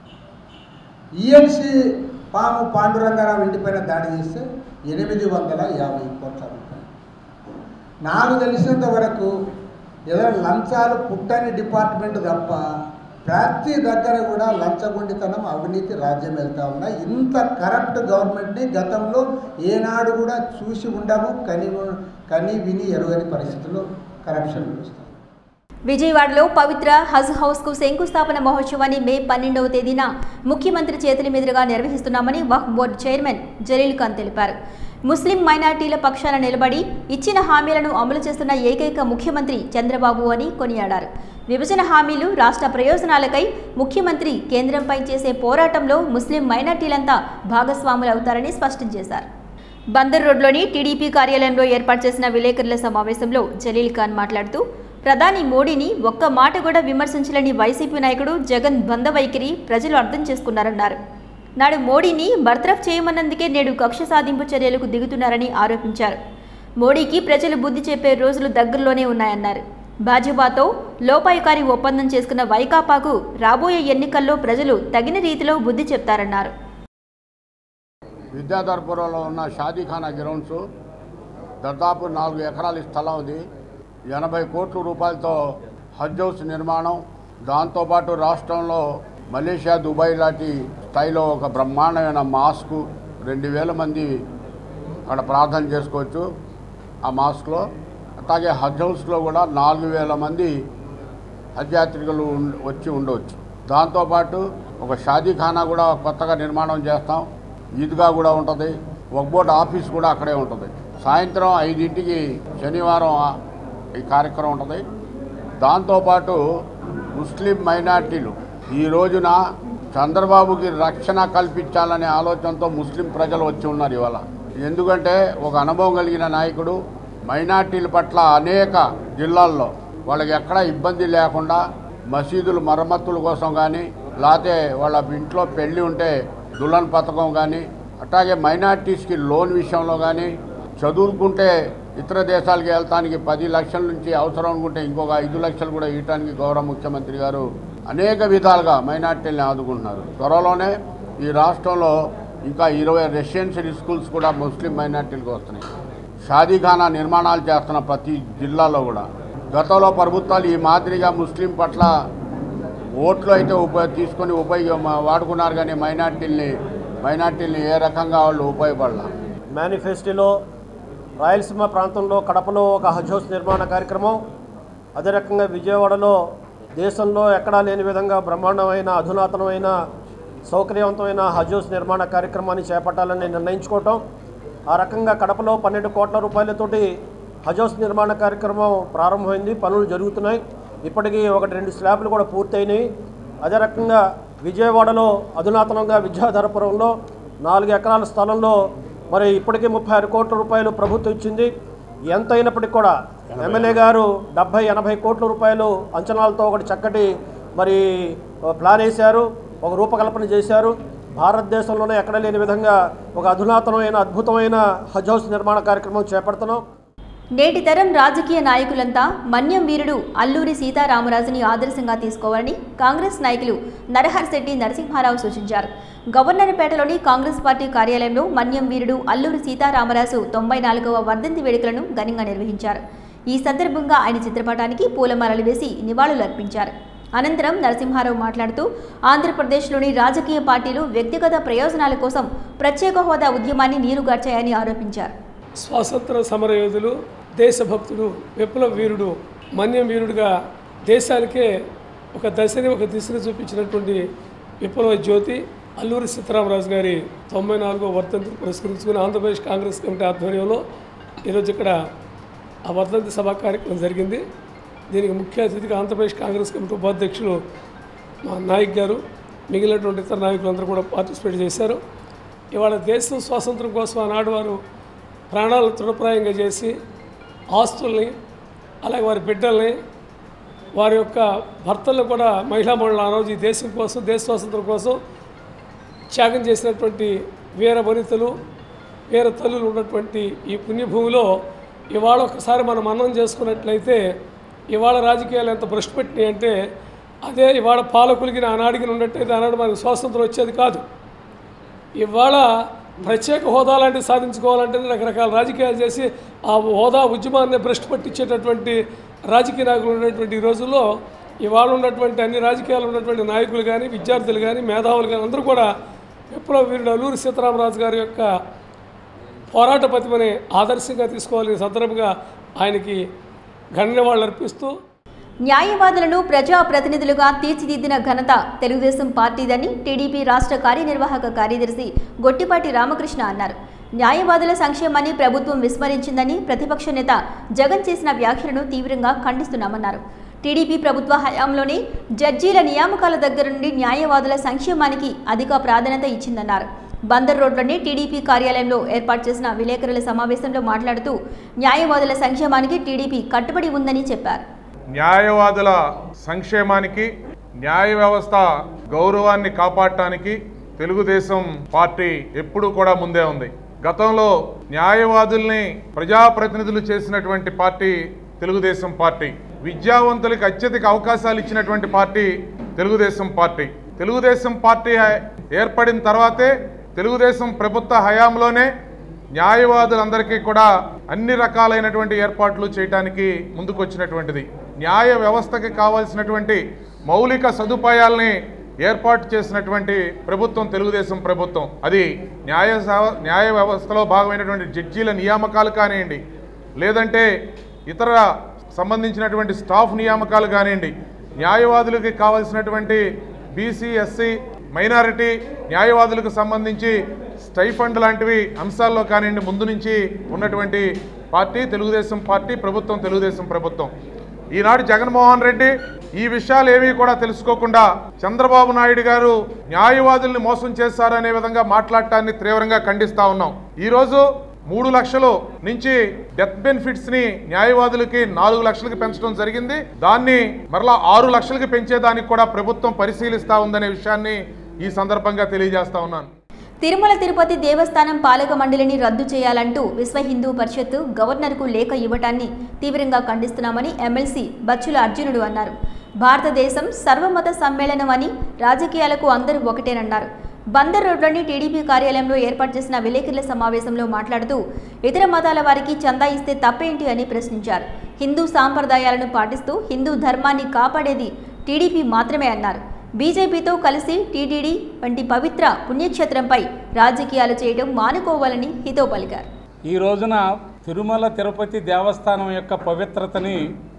ఈఎన్సి పాము పాండురంగారావు ఇంటిపైన దాడి చేస్తే ఎనిమిది వందల యాభై కోట్ల రూపాయలు నాకు తెలిసినంత వరకు ఏదో లంచాలు పుట్టని డిపార్ట్మెంట్ తప్ప ప్రతి దగ్గర కూడా లంచగొండితనం అవినీతి రాజ్యం వెళ్తా ఉన్నాయి ఇంత కరప్ట్ గవర్నమెంట్ని గతంలో ఏనాడు కూడా చూసి ఉండము కని కని విని ఎరుగని పరిస్థితుల్లో కరప్షన్ నడుస్తుంది విజయవాడలో పవిత్ర హజ్ హౌస్కు శంకుస్థాపన మహోత్సవాన్ని మే పన్నెండవ తేదీన ముఖ్యమంత్రి చేతుల మీదుగా నిర్వహిస్తున్నామని వక్ఫ్ బోర్డు చైర్మన్ జలీల్ ఖాన్ తెలిపారు ముస్లిం మైనార్టీల పక్షాన నిలబడి ఇచ్చిన హామీలను అమలు చేస్తున్న ఏకైక ముఖ్యమంత్రి చంద్రబాబు అని కొనియాడారు విభజన హామీలు రాష్ట్ర ప్రయోజనాలకై ముఖ్యమంత్రి కేంద్రంపై చేసే పోరాటంలో ముస్లిం మైనార్టీలంతా భాగస్వాములవుతారని స్పష్టం చేశారు బందర్ రోడ్లోని టీడీపీ కార్యాలయంలో ఏర్పాటు చేసిన విలేకరుల సమావేశంలో జలీల్ ఖాన్ మాట్లాడుతూ ప్రధాని మోడీని ఒక్క మాట కూడా విమర్శించలేని వైసీపీ నాయకుడు జగన్ బంద వైఖరి ప్రజలు అర్థం చేసుకున్నారన్నారు నాడు మోడీని బర్తరఫ్ చేయమన్నందుకే నేడు కక్ష సాధింపు చర్యలకు దిగుతున్నారని ఆరోపించారు మోడీకి ప్రజలు బుద్ధి చెప్పే రోజులు దగ్గరలోనే ఉన్నాయన్నారు భాజపాతో లోపాయకారి ఒప్పందం చేసుకున్న వైకాపాకు రాబోయే ఎన్నికల్లో ప్రజలు తగిన రీతిలో బుద్ధి చెప్తారన్నారు విద్యాధర్పురంలో ఉన్న షాదీఖానా గ్రౌండ్స్ దాదాపు నాలుగు ఎకరాల స్థలం ఇది ఎనభై కోట్ల రూపాయలతో హజ్ హౌస్ నిర్మాణం దాంతోపాటు రాష్ట్రంలో మలేషియా దుబాయ్ లాంటి స్థాయిలో ఒక బ్రహ్మాండమైన మాస్కు రెండు వేల మంది అక్కడ ప్రార్థన చేసుకోవచ్చు ఆ మాస్క్లో అలాగే హజ్ హౌస్లో కూడా నాలుగు వేల మంది హజ్ యాత్రికులు ఉం- వచ్చి ఉండవచ్చు దాంతోపాటు ఒక షాదీఖానా కూడా కొత్తగా నిర్మాణం చేస్తాం ఈద్గా కూడా ఉంటుంది వక్బోర్డ్ ఆఫీస్ కూడా అక్కడే ఉంటుంది సాయంత్రం ఐదింటికి శనివారం ఆ- ఈ కార్యక్రమం ఉంటుంది దాంతోపాటు ముస్లిం మైనార్టీలు ఈ రోజున చంద్రబాబుకి రక్షణ కల్పించాలనే ఆలోచనతో ముస్లిం ప్రజలు వచ్చి ఉన్నారు ఇవాళ ఎందుకంటే ఒక అనుభవం కలిగిన నాయకుడు మైనార్టీల పట్ల అనేక జిల్లాల్లో వాళ్ళకి ఎక్కడ ఇబ్బంది లేకుండా మసీదుల మరమ్మతుల కోసం కానీ లేకపోతే వాళ్ళ ఇంట్లో పెళ్ళి ఉంటే దుల్హన్ పథకం కానీ అట్లాగే మైనార్టీస్కి లోన్ విషయంలో కానీ చదువుకుంటే ఇతర దేశాలకు వెళ్తానికి పది లక్షల నుంచి అవసరం అనుకుంటే ఇంకొక ఐదు లక్షలు కూడా ఇవ్వడానికి గౌరవ ముఖ్యమంత్రి గారు అనేక విధాలుగా మైనార్టీలను ఆదుకుంటున్నారు త్వరలోనే ఈ రాష్ట్రంలో ఇంకా ఇరవై రెసిడెన్షియల్ స్కూల్స్ కూడా ముస్లిం మైనార్టీలకు వస్తున్నాయి షాదీఖానా నిర్మాణాలు చేస్తున్న ప్రతి జిల్లాలో కూడా గతంలో ప్రభుత్వాలు ఈ మాదిరిగా ముస్లిం పట్ల ఓట్లు అయితే ఉప తీసుకొని ఉపయోగ వాడుకున్నారు కానీ మైనార్టీల్ని మైనార్టీల్ని ఏ రకంగా వాళ్ళు ఉపయోగపడాల మేనిఫెస్టోలో రాయలసీమ ప్రాంతంలో కడపలో ఒక హజ్ హౌస్ నిర్మాణ కార్యక్రమం అదే రకంగా విజయవాడలో దేశంలో ఎక్కడా లేని విధంగా బ్రహ్మాండమైన అధునాతనమైన సౌకర్యవంతమైన హజ్ హౌస్ నిర్మాణ కార్యక్రమాన్ని చేపట్టాలని నిర్ణయించుకోవటం ఆ రకంగా కడపలో పన్నెండు కోట్ల రూపాయలతోటి హజ్ హౌస్ నిర్మాణ కార్యక్రమం ప్రారంభమైంది పనులు జరుగుతున్నాయి ఇప్పటికీ ఒకటి రెండు స్లాబ్లు కూడా పూర్తయినాయి అదే రకంగా విజయవాడలో అధునాతనంగా విద్యాధరపురంలో నాలుగు ఎకరాల స్థలంలో మరి ఇప్పటికీ ముప్పై ఆరు కోట్ల రూపాయలు ప్రభుత్వం ఇచ్చింది ఎంత అయినప్పటికీ కూడా ఎమ్మెల్యే గారు డెబ్బై ఎనభై కోట్ల రూపాయలు అంచనాలతో ఒకటి చక్కటి మరి ప్లాన్ వేశారు ఒక రూపకల్పన చేశారు భారతదేశంలోనే ఎక్కడ లేని విధంగా ఒక అధునాతనమైన అద్భుతమైన హజ్ హౌస్ నిర్మాణ కార్యక్రమం చేపడుతున్నాం నేటి తరం రాజకీయ నాయకులంతా మన్యం వీరుడు అల్లూరి సీతారామరాజుని ఆదర్శంగా తీసుకోవాలని కాంగ్రెస్ నాయకులు నరహర్శెట్టి నరసింహారావు సూచించారు గవర్నర్పేటలోని కాంగ్రెస్ పార్టీ కార్యాలయంలో మన్యం వీరుడు అల్లూరి సీతారామరాజు తొంభై నాలుగవ వర్ధంతి వేడుకలను ఘనంగా నిర్వహించారు ఈ సందర్భంగా ఆయన చిత్రపటానికి పూలమాలలు వేసి నివాళులు అర్పించారు అనంతరం నరసింహారావు మాట్లాడుతూ ఆంధ్రప్రదేశ్లోని రాజకీయ పార్టీలు వ్యక్తిగత ప్రయోజనాల కోసం ప్రత్యేక హోదా ఉద్యమాన్ని నీరుగార్చాయని ఆరోపించారు స్వాతంత్ర సమరయోధులు దేశభక్తుడు విప్లవ వీరుడు మన్యం వీరుడుగా దేశానికే ఒక దశని ఒక దిశని చూపించినటువంటి విప్లవ జ్యోతి అల్లూరి సీతారామరాజు గారి తొంభై నాలుగో వర్ధంతి పురస్కరించుకుని ఆంధ్రప్రదేశ్ కాంగ్రెస్ కమిటీ ఆధ్వర్యంలో ఈరోజు ఇక్కడ ఆ వర్ధంతి సభా కార్యక్రమం జరిగింది దీనికి ముఖ్య అతిథిగా ఆంధ్రప్రదేశ్ కాంగ్రెస్ కమిటీ ఉపాధ్యక్షులు మా నాయక్ గారు మిగిలినటువంటి ఇతర నాయకులందరూ కూడా పార్టిసిపేట్ చేశారు ఇవాళ దేశం స్వాతంత్రం కోసం ఆనాడు వారు ప్రాణాలు తృణప్రాయంగా చేసి ఆస్తుల్ని అలాగే వారి బిడ్డల్ని వారి యొక్క భర్తలను కూడా మహిళా మండలి ఆ రోజు ఈ దేశం కోసం దేశ స్వాతంత్రం కోసం త్యాగం చేసినటువంటి వీర వనితలు వీర తల్లులు ఉన్నటువంటి ఈ పుణ్యభూమిలో ఇవాళ ఒకసారి మనం అన్నం చేసుకున్నట్లయితే ఇవాళ రాజకీయాలు ఎంత భ్రష్టు పెట్టినాయి అంటే అదే ఇవాళ పాలకులకి ఆనాడికి ఉన్నట్టయితే ఆనాడు మనకు స్వాతంత్రం వచ్చేది కాదు ఇవాళ ప్రత్యేక హోదా లాంటివి సాధించుకోవాలంటే రకరకాల రాజకీయాలు చేసి ఆ హోదా ఉద్యమాన్ని భ్రష్టు పట్టించేటటువంటి రాజకీయ నాయకులు ఉన్నటువంటి ఈ రోజుల్లో ఇవాళ ఉన్నటువంటి అన్ని రాజకీయాలు ఉన్నటువంటి నాయకులు కానీ విద్యార్థులు కానీ మేధావులు కానీ అందరూ కూడా విప్లవ వీరుడు అల్లూరి సీతారామరాజు గారి యొక్క పోరాట ప్రతిమని ఆదర్శంగా తీసుకోవాలని సందర్భంగా ఆయనకి ఘన అర్పిస్తూ న్యాయవాదులను ప్రజాప్రతినిధులుగా తీర్చిదిద్దిన ఘనత తెలుగుదేశం పార్టీదని టీడీపీ రాష్ట్ర కార్యనిర్వాహక కార్యదర్శి గొట్టిపాటి రామకృష్ణ అన్నారు న్యాయవాదుల సంక్షేమాన్ని ప్రభుత్వం విస్మరించిందని ప్రతిపక్ష నేత జగన్ చేసిన వ్యాఖ్యలను తీవ్రంగా ఖండిస్తున్నామన్నారు టీడీపీ ప్రభుత్వ హయాంలోనే జడ్జీల నియామకాల దగ్గర నుండి న్యాయవాదుల సంక్షేమానికి అధిక ప్రాధాన్యత ఇచ్చిందన్నారు బందర్ రోడ్లోని టీడీపీ కార్యాలయంలో ఏర్పాటు చేసిన విలేకరుల సమావేశంలో మాట్లాడుతూ న్యాయవాదుల సంక్షేమానికి టీడీపీ కట్టుబడి ఉందని చెప్పారు న్యాయవాదుల సంక్షేమానికి న్యాయ వ్యవస్థ గౌరవాన్ని కాపాడటానికి తెలుగుదేశం పార్టీ ఎప్పుడూ కూడా ముందే ఉంది గతంలో న్యాయవాదుల్ని ప్రజాప్రతినిధులు చేసినటువంటి పార్టీ తెలుగుదేశం పార్టీ విద్యావంతులకు అత్యధిక అవకాశాలు ఇచ్చినటువంటి party Telugu Desam party Telugu Desam party హ- ఏర్పడిన తర్వాతే తెలుగుదేశం ప్రభుత్వ హయాంలోనే న్యాయవాదులందరికీ కూడా అన్ని రకాలైనటువంటి ఏర్పాట్లు చేయడానికి ముందుకొచ్చినటువంటిది న్యాయ వ్యవస్థకి కావాల్సినటువంటి మౌలిక సదుపాయాల్ని ఏర్పాటు చేసినటువంటి ప్రభుత్వం తెలుగుదేశం ప్రభుత్వం అది న్యాయ సవ- న్యాయ వ్యవస్థలో భాగమైనటువంటి జడ్జీల నియామకాలు కానివ్వండి లేదంటే ఇతర సంబంధించినటువంటి స్టాఫ్ నియామకాలు కానివ్వండి న్యాయవాదులకి కావాల్సినటువంటి బీసీ ఎస్సీ మైనారిటీ న్యాయవాదులకు సంబంధించి స్టైఫండ్ లాంటివి అంశాల్లో కానివ్వండి ముందు నుంచి ఉన్నటువంటి పార్టీ తెలుగుదేశం పార్టీ ప్రభుత్వం తెలుగుదేశం ప్రభుత్వం ఈనాడు జగన్మోహన్ రెడ్డి ఈ విషయాలు ఏమీ కూడా తెలుసుకోకుండా చంద్రబాబు నాయుడు గారు న్యాయవాదుల్ని మోసం చేశారనే విధంగా మాట్లాడటాన్ని తీవ్రంగా ఖండిస్తా ఉన్నాం ఈరోజు మూడు లక్షలు నుంచి డెత్ బెనిఫిట్స్ ని న్యాయవాదులకి నాలుగు లక్షలకి పెంచడం జరిగింది దాన్ని మరలా ఆరు లక్షలకి పెంచేదానికి కూడా ప్రభుత్వం పరిశీలిస్తా ఉందనే విషయాన్ని ఈ సందర్భంగా తెలియజేస్తా ఉన్నాను తిరుమల తిరుపతి దేవస్థానం పాలక మండలిని రద్దు చేయాలంటూ విశ్వ హిందూ పరిషత్ గవర్నర్కు లేఖ ఇవ్వటాన్ని తీవ్రంగా ఖండిస్తున్నామని ఎమ్మెల్సీ బచ్చుల అర్జునుడు అన్నారు భారతదేశం సర్వమత సమ్మేళనం అని రాజకీయాలకు అందరూ ఒకటేనన్నారు బందర్ రోడ్లోని టీడీపీ కార్యాలయంలో ఏర్పాటు చేసిన విలేకరుల సమావేశంలో మాట్లాడుతూ ఇతర మతాల వారికి చందా ఇస్తే తప్పేంటి అని ప్రశ్నించారు హిందూ సాంప్రదాయాలను పాటిస్తూ హిందూ ధర్మాన్ని కాపాడేది టీడీపీ మాత్రమే అన్నారు బీజేపీతో కలిసి టీటీడీ వంటి పవిత్ర పుణ్యక్షేత్రంపై రాజకీయాలు చేయడం మానుకోవాలని హితో పలికారు ఈ రోజున తిరుమల తిరుపతి దేవస్థానం యొక్క పవిత్రతని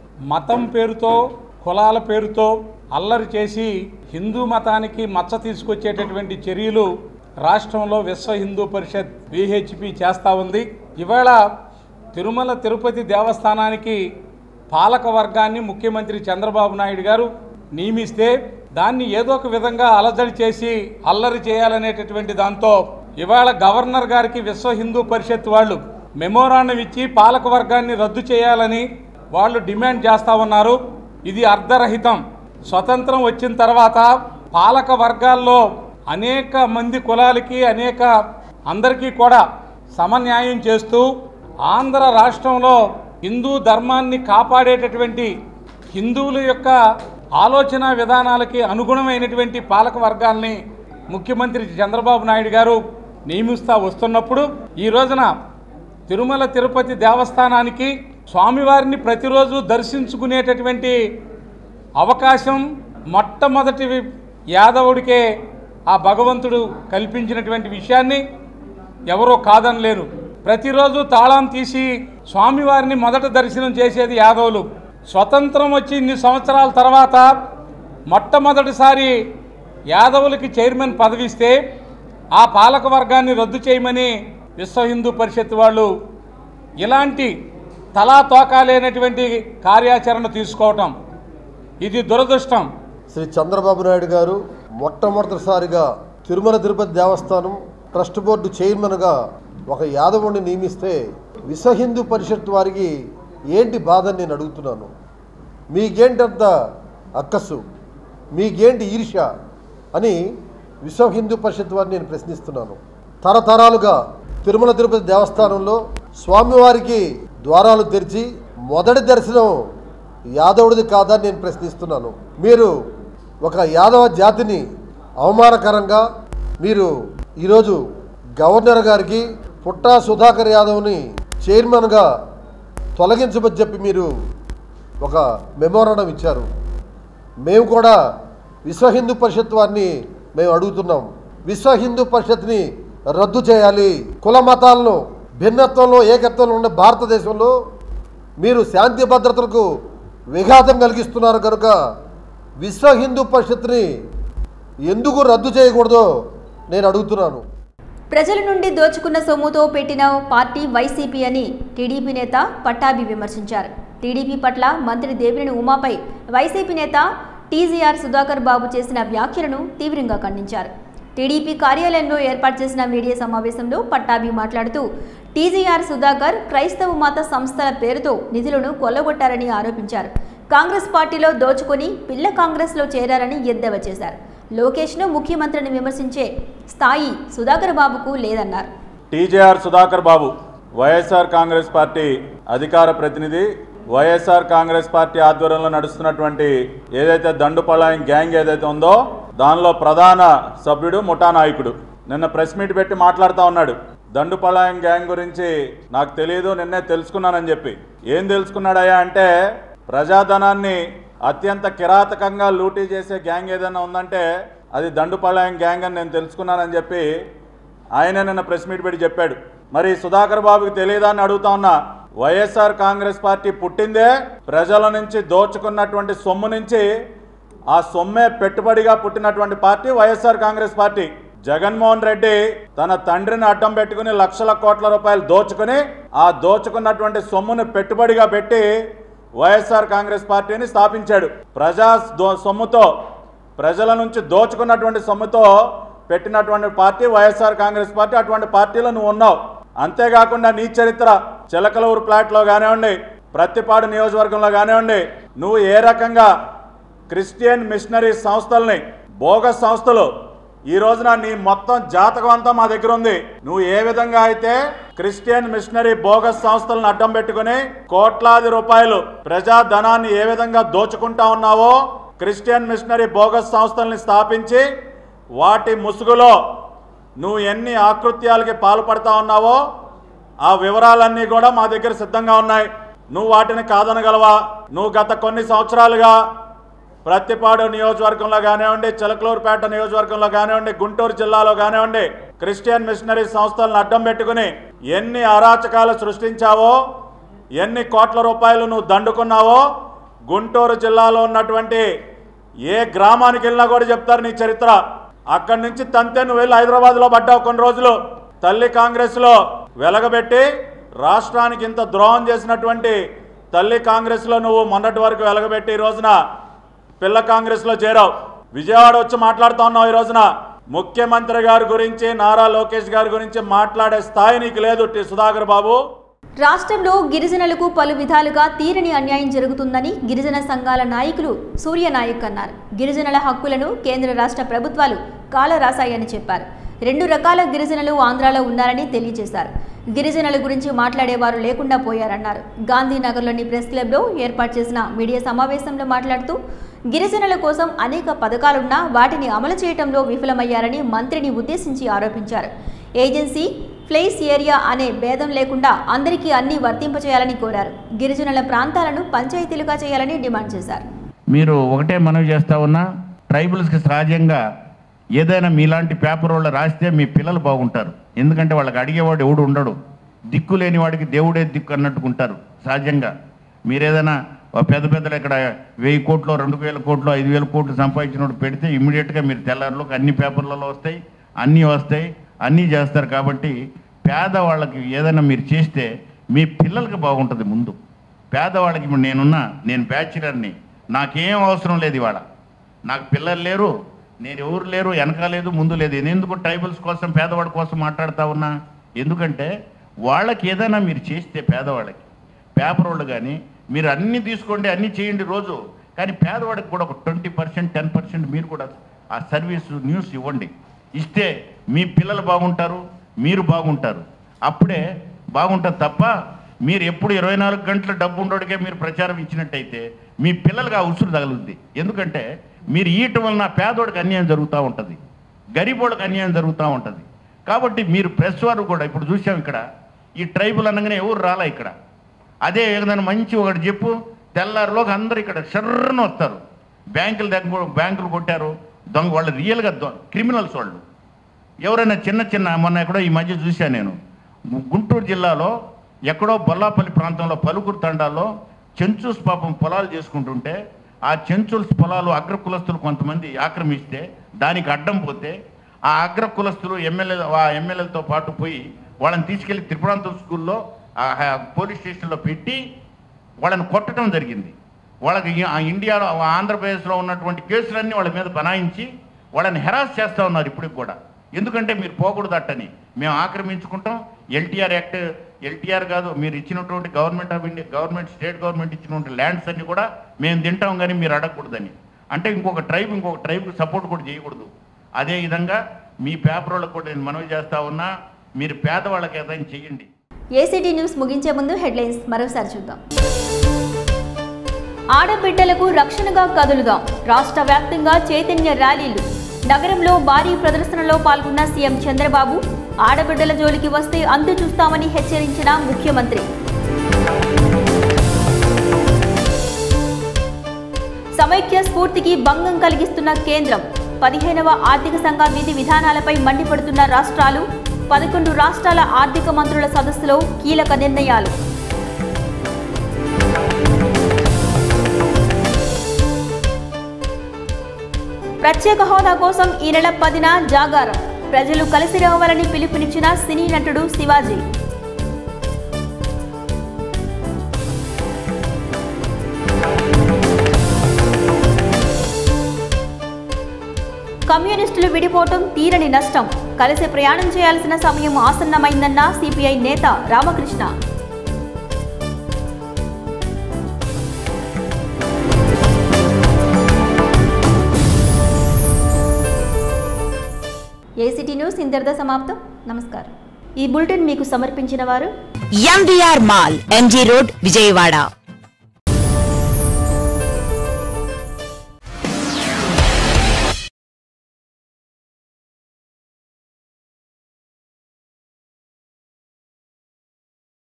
మతం పేరుతో కులాల పేరుతో అల్లరి చేసి హిందూ మతానికి మచ్చ తీసుకొచ్చేటటువంటి చర్యలు రాష్ట్రంలో విశ్వ హిందూ పరిషత్ విహెచ్పి చేస్తూ ఉంది ఇవాళ తిరుమల తిరుపతి దేవస్థానానికి పాలక వర్గాన్ని ముఖ్యమంత్రి చంద్రబాబు నాయుడు గారు నియమిస్తే దాన్ని ఏదో ఒక విధంగా అలజడి చేసి అల్లరి చేయాలనేటటువంటి దాంతో ఇవాళ గవర్నర్ గారికి విశ్వ హిందూ పరిషత్ వాళ్ళు మెమోరాండం ఇచ్చి పాలక వర్గాన్ని రద్దు చేయాలని వాళ్ళు డిమాండ్ చేస్తూ ఉన్నారు ఇది అర్ధరహితం స్వతంత్రం వచ్చిన తర్వాత పాలక వర్గాల్లో అనేక మంది కులాలకి అనేక అందరికీ కూడా సమన్యాయం చేస్తూ ఆంధ్ర రాష్ట్రంలో హిందూ ధర్మాన్ని కాపాడేటటువంటి హిందువుల యొక్క ఆలోచన విధానాలకి అనుగుణమైనటువంటి పాలక వర్గాల్ని ముఖ్యమంత్రి చంద్రబాబు నాయుడు గారు నియమిస్తూ వస్తున్నప్పుడు ఈ రోజున తిరుమల తిరుపతి దేవస్థానానికి స్వామివారిని ప్రతిరోజు దర్శించుకునేటటువంటి అవకాశం మొట్టమొదటి యాదవుడికే ఆ భగవంతుడు కల్పించినటువంటి విషయాన్ని ఎవరో కాదనలేరు ప్రతిరోజు తాళం తీసి స్వామివారిని మొదట దర్శనం చేసేది యాదవులు స్వతంత్రం వచ్చి ఇన్ని సంవత్సరాల తర్వాత మొట్టమొదటిసారి యాదవులకి చైర్మన్ పదవి ఇస్తే ఆ పాలక వర్గాన్ని రద్దు చేయమని విశ్వ హిందూ పరిషత్ వాళ్ళు ఇలాంటి తలా తోకా లేనటువంటి కార్యాచరణ తీసుకోవటం ఇది దురదృష్టం శ్రీ చంద్రబాబు నాయుడు గారు మొట్టమొదటిసారిగా తిరుమల తిరుపతి దేవస్థానం ట్రస్ట్ బోర్డు చైర్మన్గా ఒక యాదవుడిని నియమిస్తే విశ్వ హిందూ పరిషత్ వారికి ఏంటి బాధ అని నేను అడుగుతున్నాను మీకేంటంత అక్కసు మీకేంటి ఈర్ష్య అని విశ్వ హిందూ పరిషత్ వారిని నేను ప్రశ్నిస్తున్నాను తరతరాలుగా తిరుమల తిరుపతి దేవస్థానంలో స్వామివారికి ద్వారాలు తెరిచి మొదటి దర్శనం యాదవుడిది కాదని నేను ప్రశ్నిస్తున్నాను మీరు ఒక యాదవ జాతిని అవమానకరంగా మీరు ఈరోజు గవర్నర్ గారికి పుట్టా సుధాకర్ యాదవ్ని చైర్మన్గా తొలగించమని చెప్పి మీరు ఒక మెమోరాండం ఇచ్చారు మేము కూడా విశ్వ హిందూ పరిషత్ వారిని మేము అడుగుతున్నాం విశ్వ హిందూ పరిషత్ని రద్దు చేయాలి కుల మతాలను భిన్నత్వంలో ఏకత్వంలో ఉండే భారతదేశంలో మీరు శాంతి భద్రతలకు విఘాతం కలిగిస్తున్నారు కనుక విశ్వ హిందూ పరిషత్ని ఎందుకు రద్దు చేయకూడదో నేను అడుగుతున్నాను ప్రజల నుండి దోచుకున్న సొమ్ముతో పెట్టిన పార్టీ వైసీపీ అని టీడీపీ నేత పట్టాభి విమర్శించారు టీడీపీ పట్ల మంత్రి దేవినేని ఉమాపై వైసీపీ నేత టీజీఆర్ సుధాకర్ బాబు చేసిన వ్యాఖ్యలను తీవ్రంగా ఖండించారు టీడీపీ కార్యాలయంలో ఏర్పాటు చేసిన మీడియా సమావేశంలో పట్టాభి మాట్లాడుతూ టీజీఆర్ సుధాకర్ క్రైస్తవ మత సంస్థల పేరుతో నిధులను కొల్లగొట్టారని ఆరోపించారు కాంగ్రెస్ పార్టీలో దోచుకొని పిల్ల కాంగ్రెస్లో చేరారని ఎద్దేవా చేశారు లోకేష్ను ముఖ్యమంత్రిని విమర్శించే స్థాయి సుధాకర్ బాబుకు లేదన్నారు TJR Sudhakar Babu YSR Congress party అధికార ప్రతినిధి వైఎస్ఆర్ కాంగ్రెస్ పార్టీ ఆధ్వర్యంలో నడుస్తున్నటువంటి ఏదైతే దండుపళాయం గ్యాంగ్ ఏదైతే ఉందో దానిలో ప్రధాన సభ్యుడు ముఠా నాయకుడు నిన్న ప్రెస్ మీట్ పెట్టి మాట్లాడుతూ ఉన్నాడు దండుపలాయం గ్యాంగ్ గురించి నాకు తెలియదు నిన్నే తెలుసుకున్నానని చెప్పి ఏం తెలుసుకున్నాడయ్యా అంటే ప్రజాధనాన్ని అత్యంత కిరాతకంగా లూటీ చేసే గ్యాంగ్ ఏదైనా ఉందంటే అది దండుపలాయం గ్యాంగ్ అని నేను తెలుసుకున్నానని చెప్పి ఆయన నిన్న ప్రెస్ మీట్ పెట్టి చెప్పాడు మరి సుధాకర్ బాబుకి తెలియదా అని అడుగుతా ఉన్నా వైఎస్ఆర్ కాంగ్రెస్ పార్టీ పుట్టిందే ప్రజల నుంచి దోచుకున్నటువంటి సొమ్ము నుంచి ఆ సొమ్మే పెట్టుబడిగా పుట్టినటువంటి party YSR Congress party Jaganmohan Reddy తన తండ్రిని అడ్డం పెట్టుకుని లక్షల కోట్ల రూపాయలు దోచుకుని ఆ దోచుకున్నటువంటి సొమ్మును పెట్టుబడిగా పెట్టి వైఎస్ఆర్ కాంగ్రెస్ పార్టీని స్థాపించాడు ప్రజా దో- సొమ్ముతో ప్రజల నుంచి దోచుకున్నటువంటి సొమ్ముతో పెట్టినటువంటి పార్టీ వైఎస్ఆర్ కాంగ్రెస్ పార్టీ అటువంటి పార్టీలో నువ్వు ఉన్నావు అంతేకాకుండా నీ చరిత్ర చిలకలూరు ప్లాట్లో కానివ్వండి ప్రత్తిపాడు నియోజకవర్గంలో కానివ్వండి నువ్వు ఏ రకంగా క్రిస్టియన్ మిషనరీ సంస్థల్ని బోగస్ సంస్థలు ఈ రోజున నీ మొత్తం జాతకం అంతా మా దగ్గర ఉంది నువ్వు ఏ విధంగా అయితే క్రిస్టియన్ మిషనరీ బోగస్ సంస్థలను అడ్డం పెట్టుకుని కోట్లాది రూపాయలు ప్రజా ధనాన్ని ఏ విధంగా దోచుకుంటా ఉన్నావో క్రిస్టియన్ మిషనరీ బోగస్ సంస్థల్ని స్థాపించి వాటి ముసుగులో నువ్వు ఎన్ని ఆకృత్యాలకి పాల్పడతా ఉన్నావో ఆ వివరాలన్నీ కూడా మా దగ్గర సిద్ధంగా ఉన్నాయి నువ్వు వాటిని కాదనగలవా నువ్వు గత కొన్ని సంవత్సరాలుగా ప్రత్తిపాడు నియోజకవర్గంలో కానివ్వండి చిలకలూరుపేట నియోజకవర్గంలో కానివ్వండి గుంటూరు జిల్లాలో కానివ్వండి క్రిస్టియన్ మిషనరీ సంస్థలను అడ్డం పెట్టుకుని ఎన్ని అరాచకాలు సృష్టించావో ఎన్ని కోట్ల రూపాయలు నువ్వు దండుకున్నావో గుంటూరు జిల్లాలో ఉన్నటువంటి ఏ గ్రామానికి వెళ్ళినా కూడా చెప్తారు నీ చరిత్ర అక్కడి నుంచి తంతే నువ్వు వెళ్ళి హైదరాబాద్లో పడ్డావు కొన్ని రోజులు తల్లి కాంగ్రెస్లో వెలగబెట్టి రాష్ట్రానికి ఇంత ద్రోహం చేసినటువంటి తల్లి కాంగ్రెస్లో నువ్వు మొన్నటి వరకు వెలగబెట్టి ఈ రోజున పిల్ల కాంగ్రెస్లో చేరావు విజయవాడ వచ్చి మాట్లాడుతా ఉన్నావు ఈ రోజున ముఖ్యమంత్రి గారి గురించి నారా లోకేష్ గారి గురించి మాట్లాడే స్థాయి నీకు లేదు టి సుధాకర్ బాబు రాష్ట్రంలో గిరిజనులకు పలు విధాలుగా తీరని అన్యాయం జరుగుతుందని గిరిజన సంఘాల నాయకులు సూర్యనాయక్ అన్నారు గిరిజనుల హక్కులను కేంద్ర రాష్ట్ర ప్రభుత్వాలు కాలరాశాయని చెప్పారు రెండు రకాల గిరిజనులు ఆంధ్రాలో ఉన్నారని తెలియజేశారు గిరిజనుల గురించి మాట్లాడేవారు లేకుండా పోయారన్నారు గాంధీనగర్లోని ప్రెస్ క్లబ్లో ఏర్పాటు చేసిన మీడియా సమావేశంలో మాట్లాడుతూ గిరిజనుల కోసం అనేక పథకాలున్నా వాటిని అమలు చేయడంలో విఫలమయ్యారని మంత్రిని ఉద్దేశించి ఆరోపించారు ఏజెన్సీ ప్లేస్ ఏరియా అనే భేదం లేకుండా అందరికీ అన్ని వర్తింపచేయాలని కోరారు గిరిజనుల ప్రాంతాలను పంచాయతీలుగా చేయాలని డిమాండ్ చేశారు మీరు ఒకటే మనవి చేస్తా ఉన్నా ట్రైబల్స్కి సహజంగా ఏదైనా మీలాంటి పేపర్ వాళ్ళు రాస్తే మీ పిల్లలు బాగుంటారు ఎందుకంటే వాళ్ళకి అడిగేవాడు ఎవడు ఉండడు దిక్కు లేని వాడికి దేవుడే దిక్కు అన్నట్టుకుంటారు సహజంగా మీరేదైనా ఓ పెద్ద పెద్దలు ఇక్కడ వెయ్యి కోట్లు రెండు వేల కోట్లు ఐదు వేల కోట్లు సంపాదించినప్పుడు పెడితే ఇమ్మీడియట్గా మీరు తెల్లారిలోకి అన్ని పేపర్లలో వస్తాయి అన్నీ వస్తాయి అన్నీ చేస్తారు కాబట్టి పేదవాళ్ళకి ఏదైనా మీరు చేస్తే మీ పిల్లలకి బాగుంటుంది ముందు పేదవాళ్ళకి ఇప్పుడు నేనున్నా నేను బ్యాచులర్ని నాకేం అవసరం లేదు ఇవాళ నాకు పిల్లలు లేరు నేను ఎవరు లేరు వెనక లేదు ముందు లేదు నేను ఎందుకు ట్రైబల్స్ కోసం పేదవాడి కోసం మాట్లాడుతా ఉన్నా ఎందుకంటే వాళ్ళకి ఏదైనా మీరు చేస్తే పేదవాళ్ళకి పేపర్ వాళ్ళు కానీ మీరు అన్నీ తీసుకోండి అన్నీ చేయండి రోజు కానీ పేదవాడికి కూడా ఒక ట్వంటీ పర్సెంట్ టెన్ పర్సెంట్ మీరు కూడా ఆ సర్వీస్ న్యూస్ ఇవ్వండి ఇస్తే మీ పిల్లలు బాగుంటారు మీరు బాగుంటారు అప్పుడే బాగుంటుంది తప్ప మీరు ఎప్పుడు ఇరవై నాలుగు గంటల డబ్బు ఉండోడికే మీరు ప్రచారం ఇచ్చినట్టయితే మీ పిల్లలకి ఆ ఉసురు తగులుద్ది ఎందుకంటే మీరు ఈయటం వలన పేదోడికి అన్యాయం జరుగుతూ ఉంటుంది గరీబోళ్ళకి అన్యాయం జరుగుతూ ఉంటుంది కాబట్టి మీరు ప్రెస్ వారు కూడా ఇప్పుడు చూసాం ఇక్కడ ఈ ట్రైబుల్ అనగానే ఎవరు రాలా ఇక్కడ అదే ఏదైనా మంచి ఒకటి చెప్పు తెల్లారిలోకి అందరు ఇక్కడ షర్రన వస్తారు బ్యాంకులు దగ్గర బ్యాంకులు కొట్టారు దొంగ వాళ్ళు రియల్గా దొ- క్రిమినల్స్ వాళ్ళు ఎవరైనా చిన్న చిన్న మొన్న ఎక్కడో ఈ మధ్య చూశాను నేను గు- గుంటూరు జిల్లాలో ఎక్కడో బొల్లాపల్లి ప్రాంతంలో పలుకురు తండాల్లో చెంచూస్ పాపం పొలాలు చేసుకుంటుంటే ఆ చెంచుల్స్ పొలాలు అగ్ర కులస్తులు కొంతమంది ఆక్రమిస్తే దానికి అడ్డం పోతే ఆ అగ్ర కులస్తులు ఎమ్మెల్యే ఆ ఎమ్మెల్యేలతో పాటు పోయి వాళ్ళని తీసుకెళ్లి త్రిపురాంతం స్కూల్లో ఆ హ- పోలీస్ స్టేషన్లో పెట్టి వాళ్ళని కొట్టడం జరిగింది వాళ్ళకి ఈ- ఆ ఇండియాలో ఆ ఆంధ్రప్రదేశ్లో ఉన్నటువంటి కేసులన్నీ వాళ్ళ మీద బనాయించి వాళ్ళని హెరాస్ చేస్తూ ఉన్నారు ఇప్పటికి కూడా ఎందుకంటే మీరు పోకూడదు అట్టని మేము ఆక్రమించుకుంటాం ఎల్టీఆర్ యాక్ట్ ఎల్టీఆర్ కాదు మీరు ఇచ్చినటువంటి government of India government state government ఇచ్చినటువంటి ల్యాండ్స్ అన్ని కూడా మేము తింటాం కానీ మీరు అడగకూడదని అంటే ఇంకొక ట్రైబ్ ఇంకొక ట్రైబ్కి సపోర్ట్ కూడా చేయకూడదు అదే విధంగా మీ పేపర్ వాళ్ళకు కూడా నేను మనవి చేస్తా ఉన్నా మీరు పేదవాళ్ళకి ఏదైనా చెయ్యండి ఏసీటీ న్యూస్ ముగించే ముందు హెడ్లైన్స్ మరోసారి చూద్దాం ఆడబిడ్డలకు రక్షణగా కదులుదాం రాష్ట్ర వ్యాప్తంగా చైతన్య ర్యాలీలు నగరంలో భారీ ప్రదర్శనలో పాల్గొన్న సీఎం చంద్రబాబు ఆడబిడ్డల జోలికి వస్తే అంతు చూస్తామని హెచ్చరించిన ముఖ్యమంత్రి సమైక్య స్ఫూర్తికి భంగం కలిగిస్తున్న కేంద్రం పదిహేనవ ఆర్థిక సంఘ విధి విధానాలపై మండిపడుతున్న రాష్ట్రాలు పదకొండు రాష్ట్రాల ఆర్థిక మంత్రుల సదస్సులో కీలక నిర్ణయాలు ప్రత్యేక హోదా కోసం ఈ నెల పదిన జాగారం ప్రజలు కలిసి రావాలని పిలుపునిచ్చిన సినీ నటుడు శివాజీ కమ్యూనిస్టులు విడిపోవటం తీరని నష్టం కలిసి ప్రయాణం చేయాల్సిన సమయం ఆసన్నమైందన్న సిపిఐ నేత రామకృష్ణ ఏసీటీ న్యూస్ ఇంతటితో సమాప్తం నమస్కారం ఈ బులెటిన్ మీకు సమర్పించిన వారు MVR mall MG road Vijayawada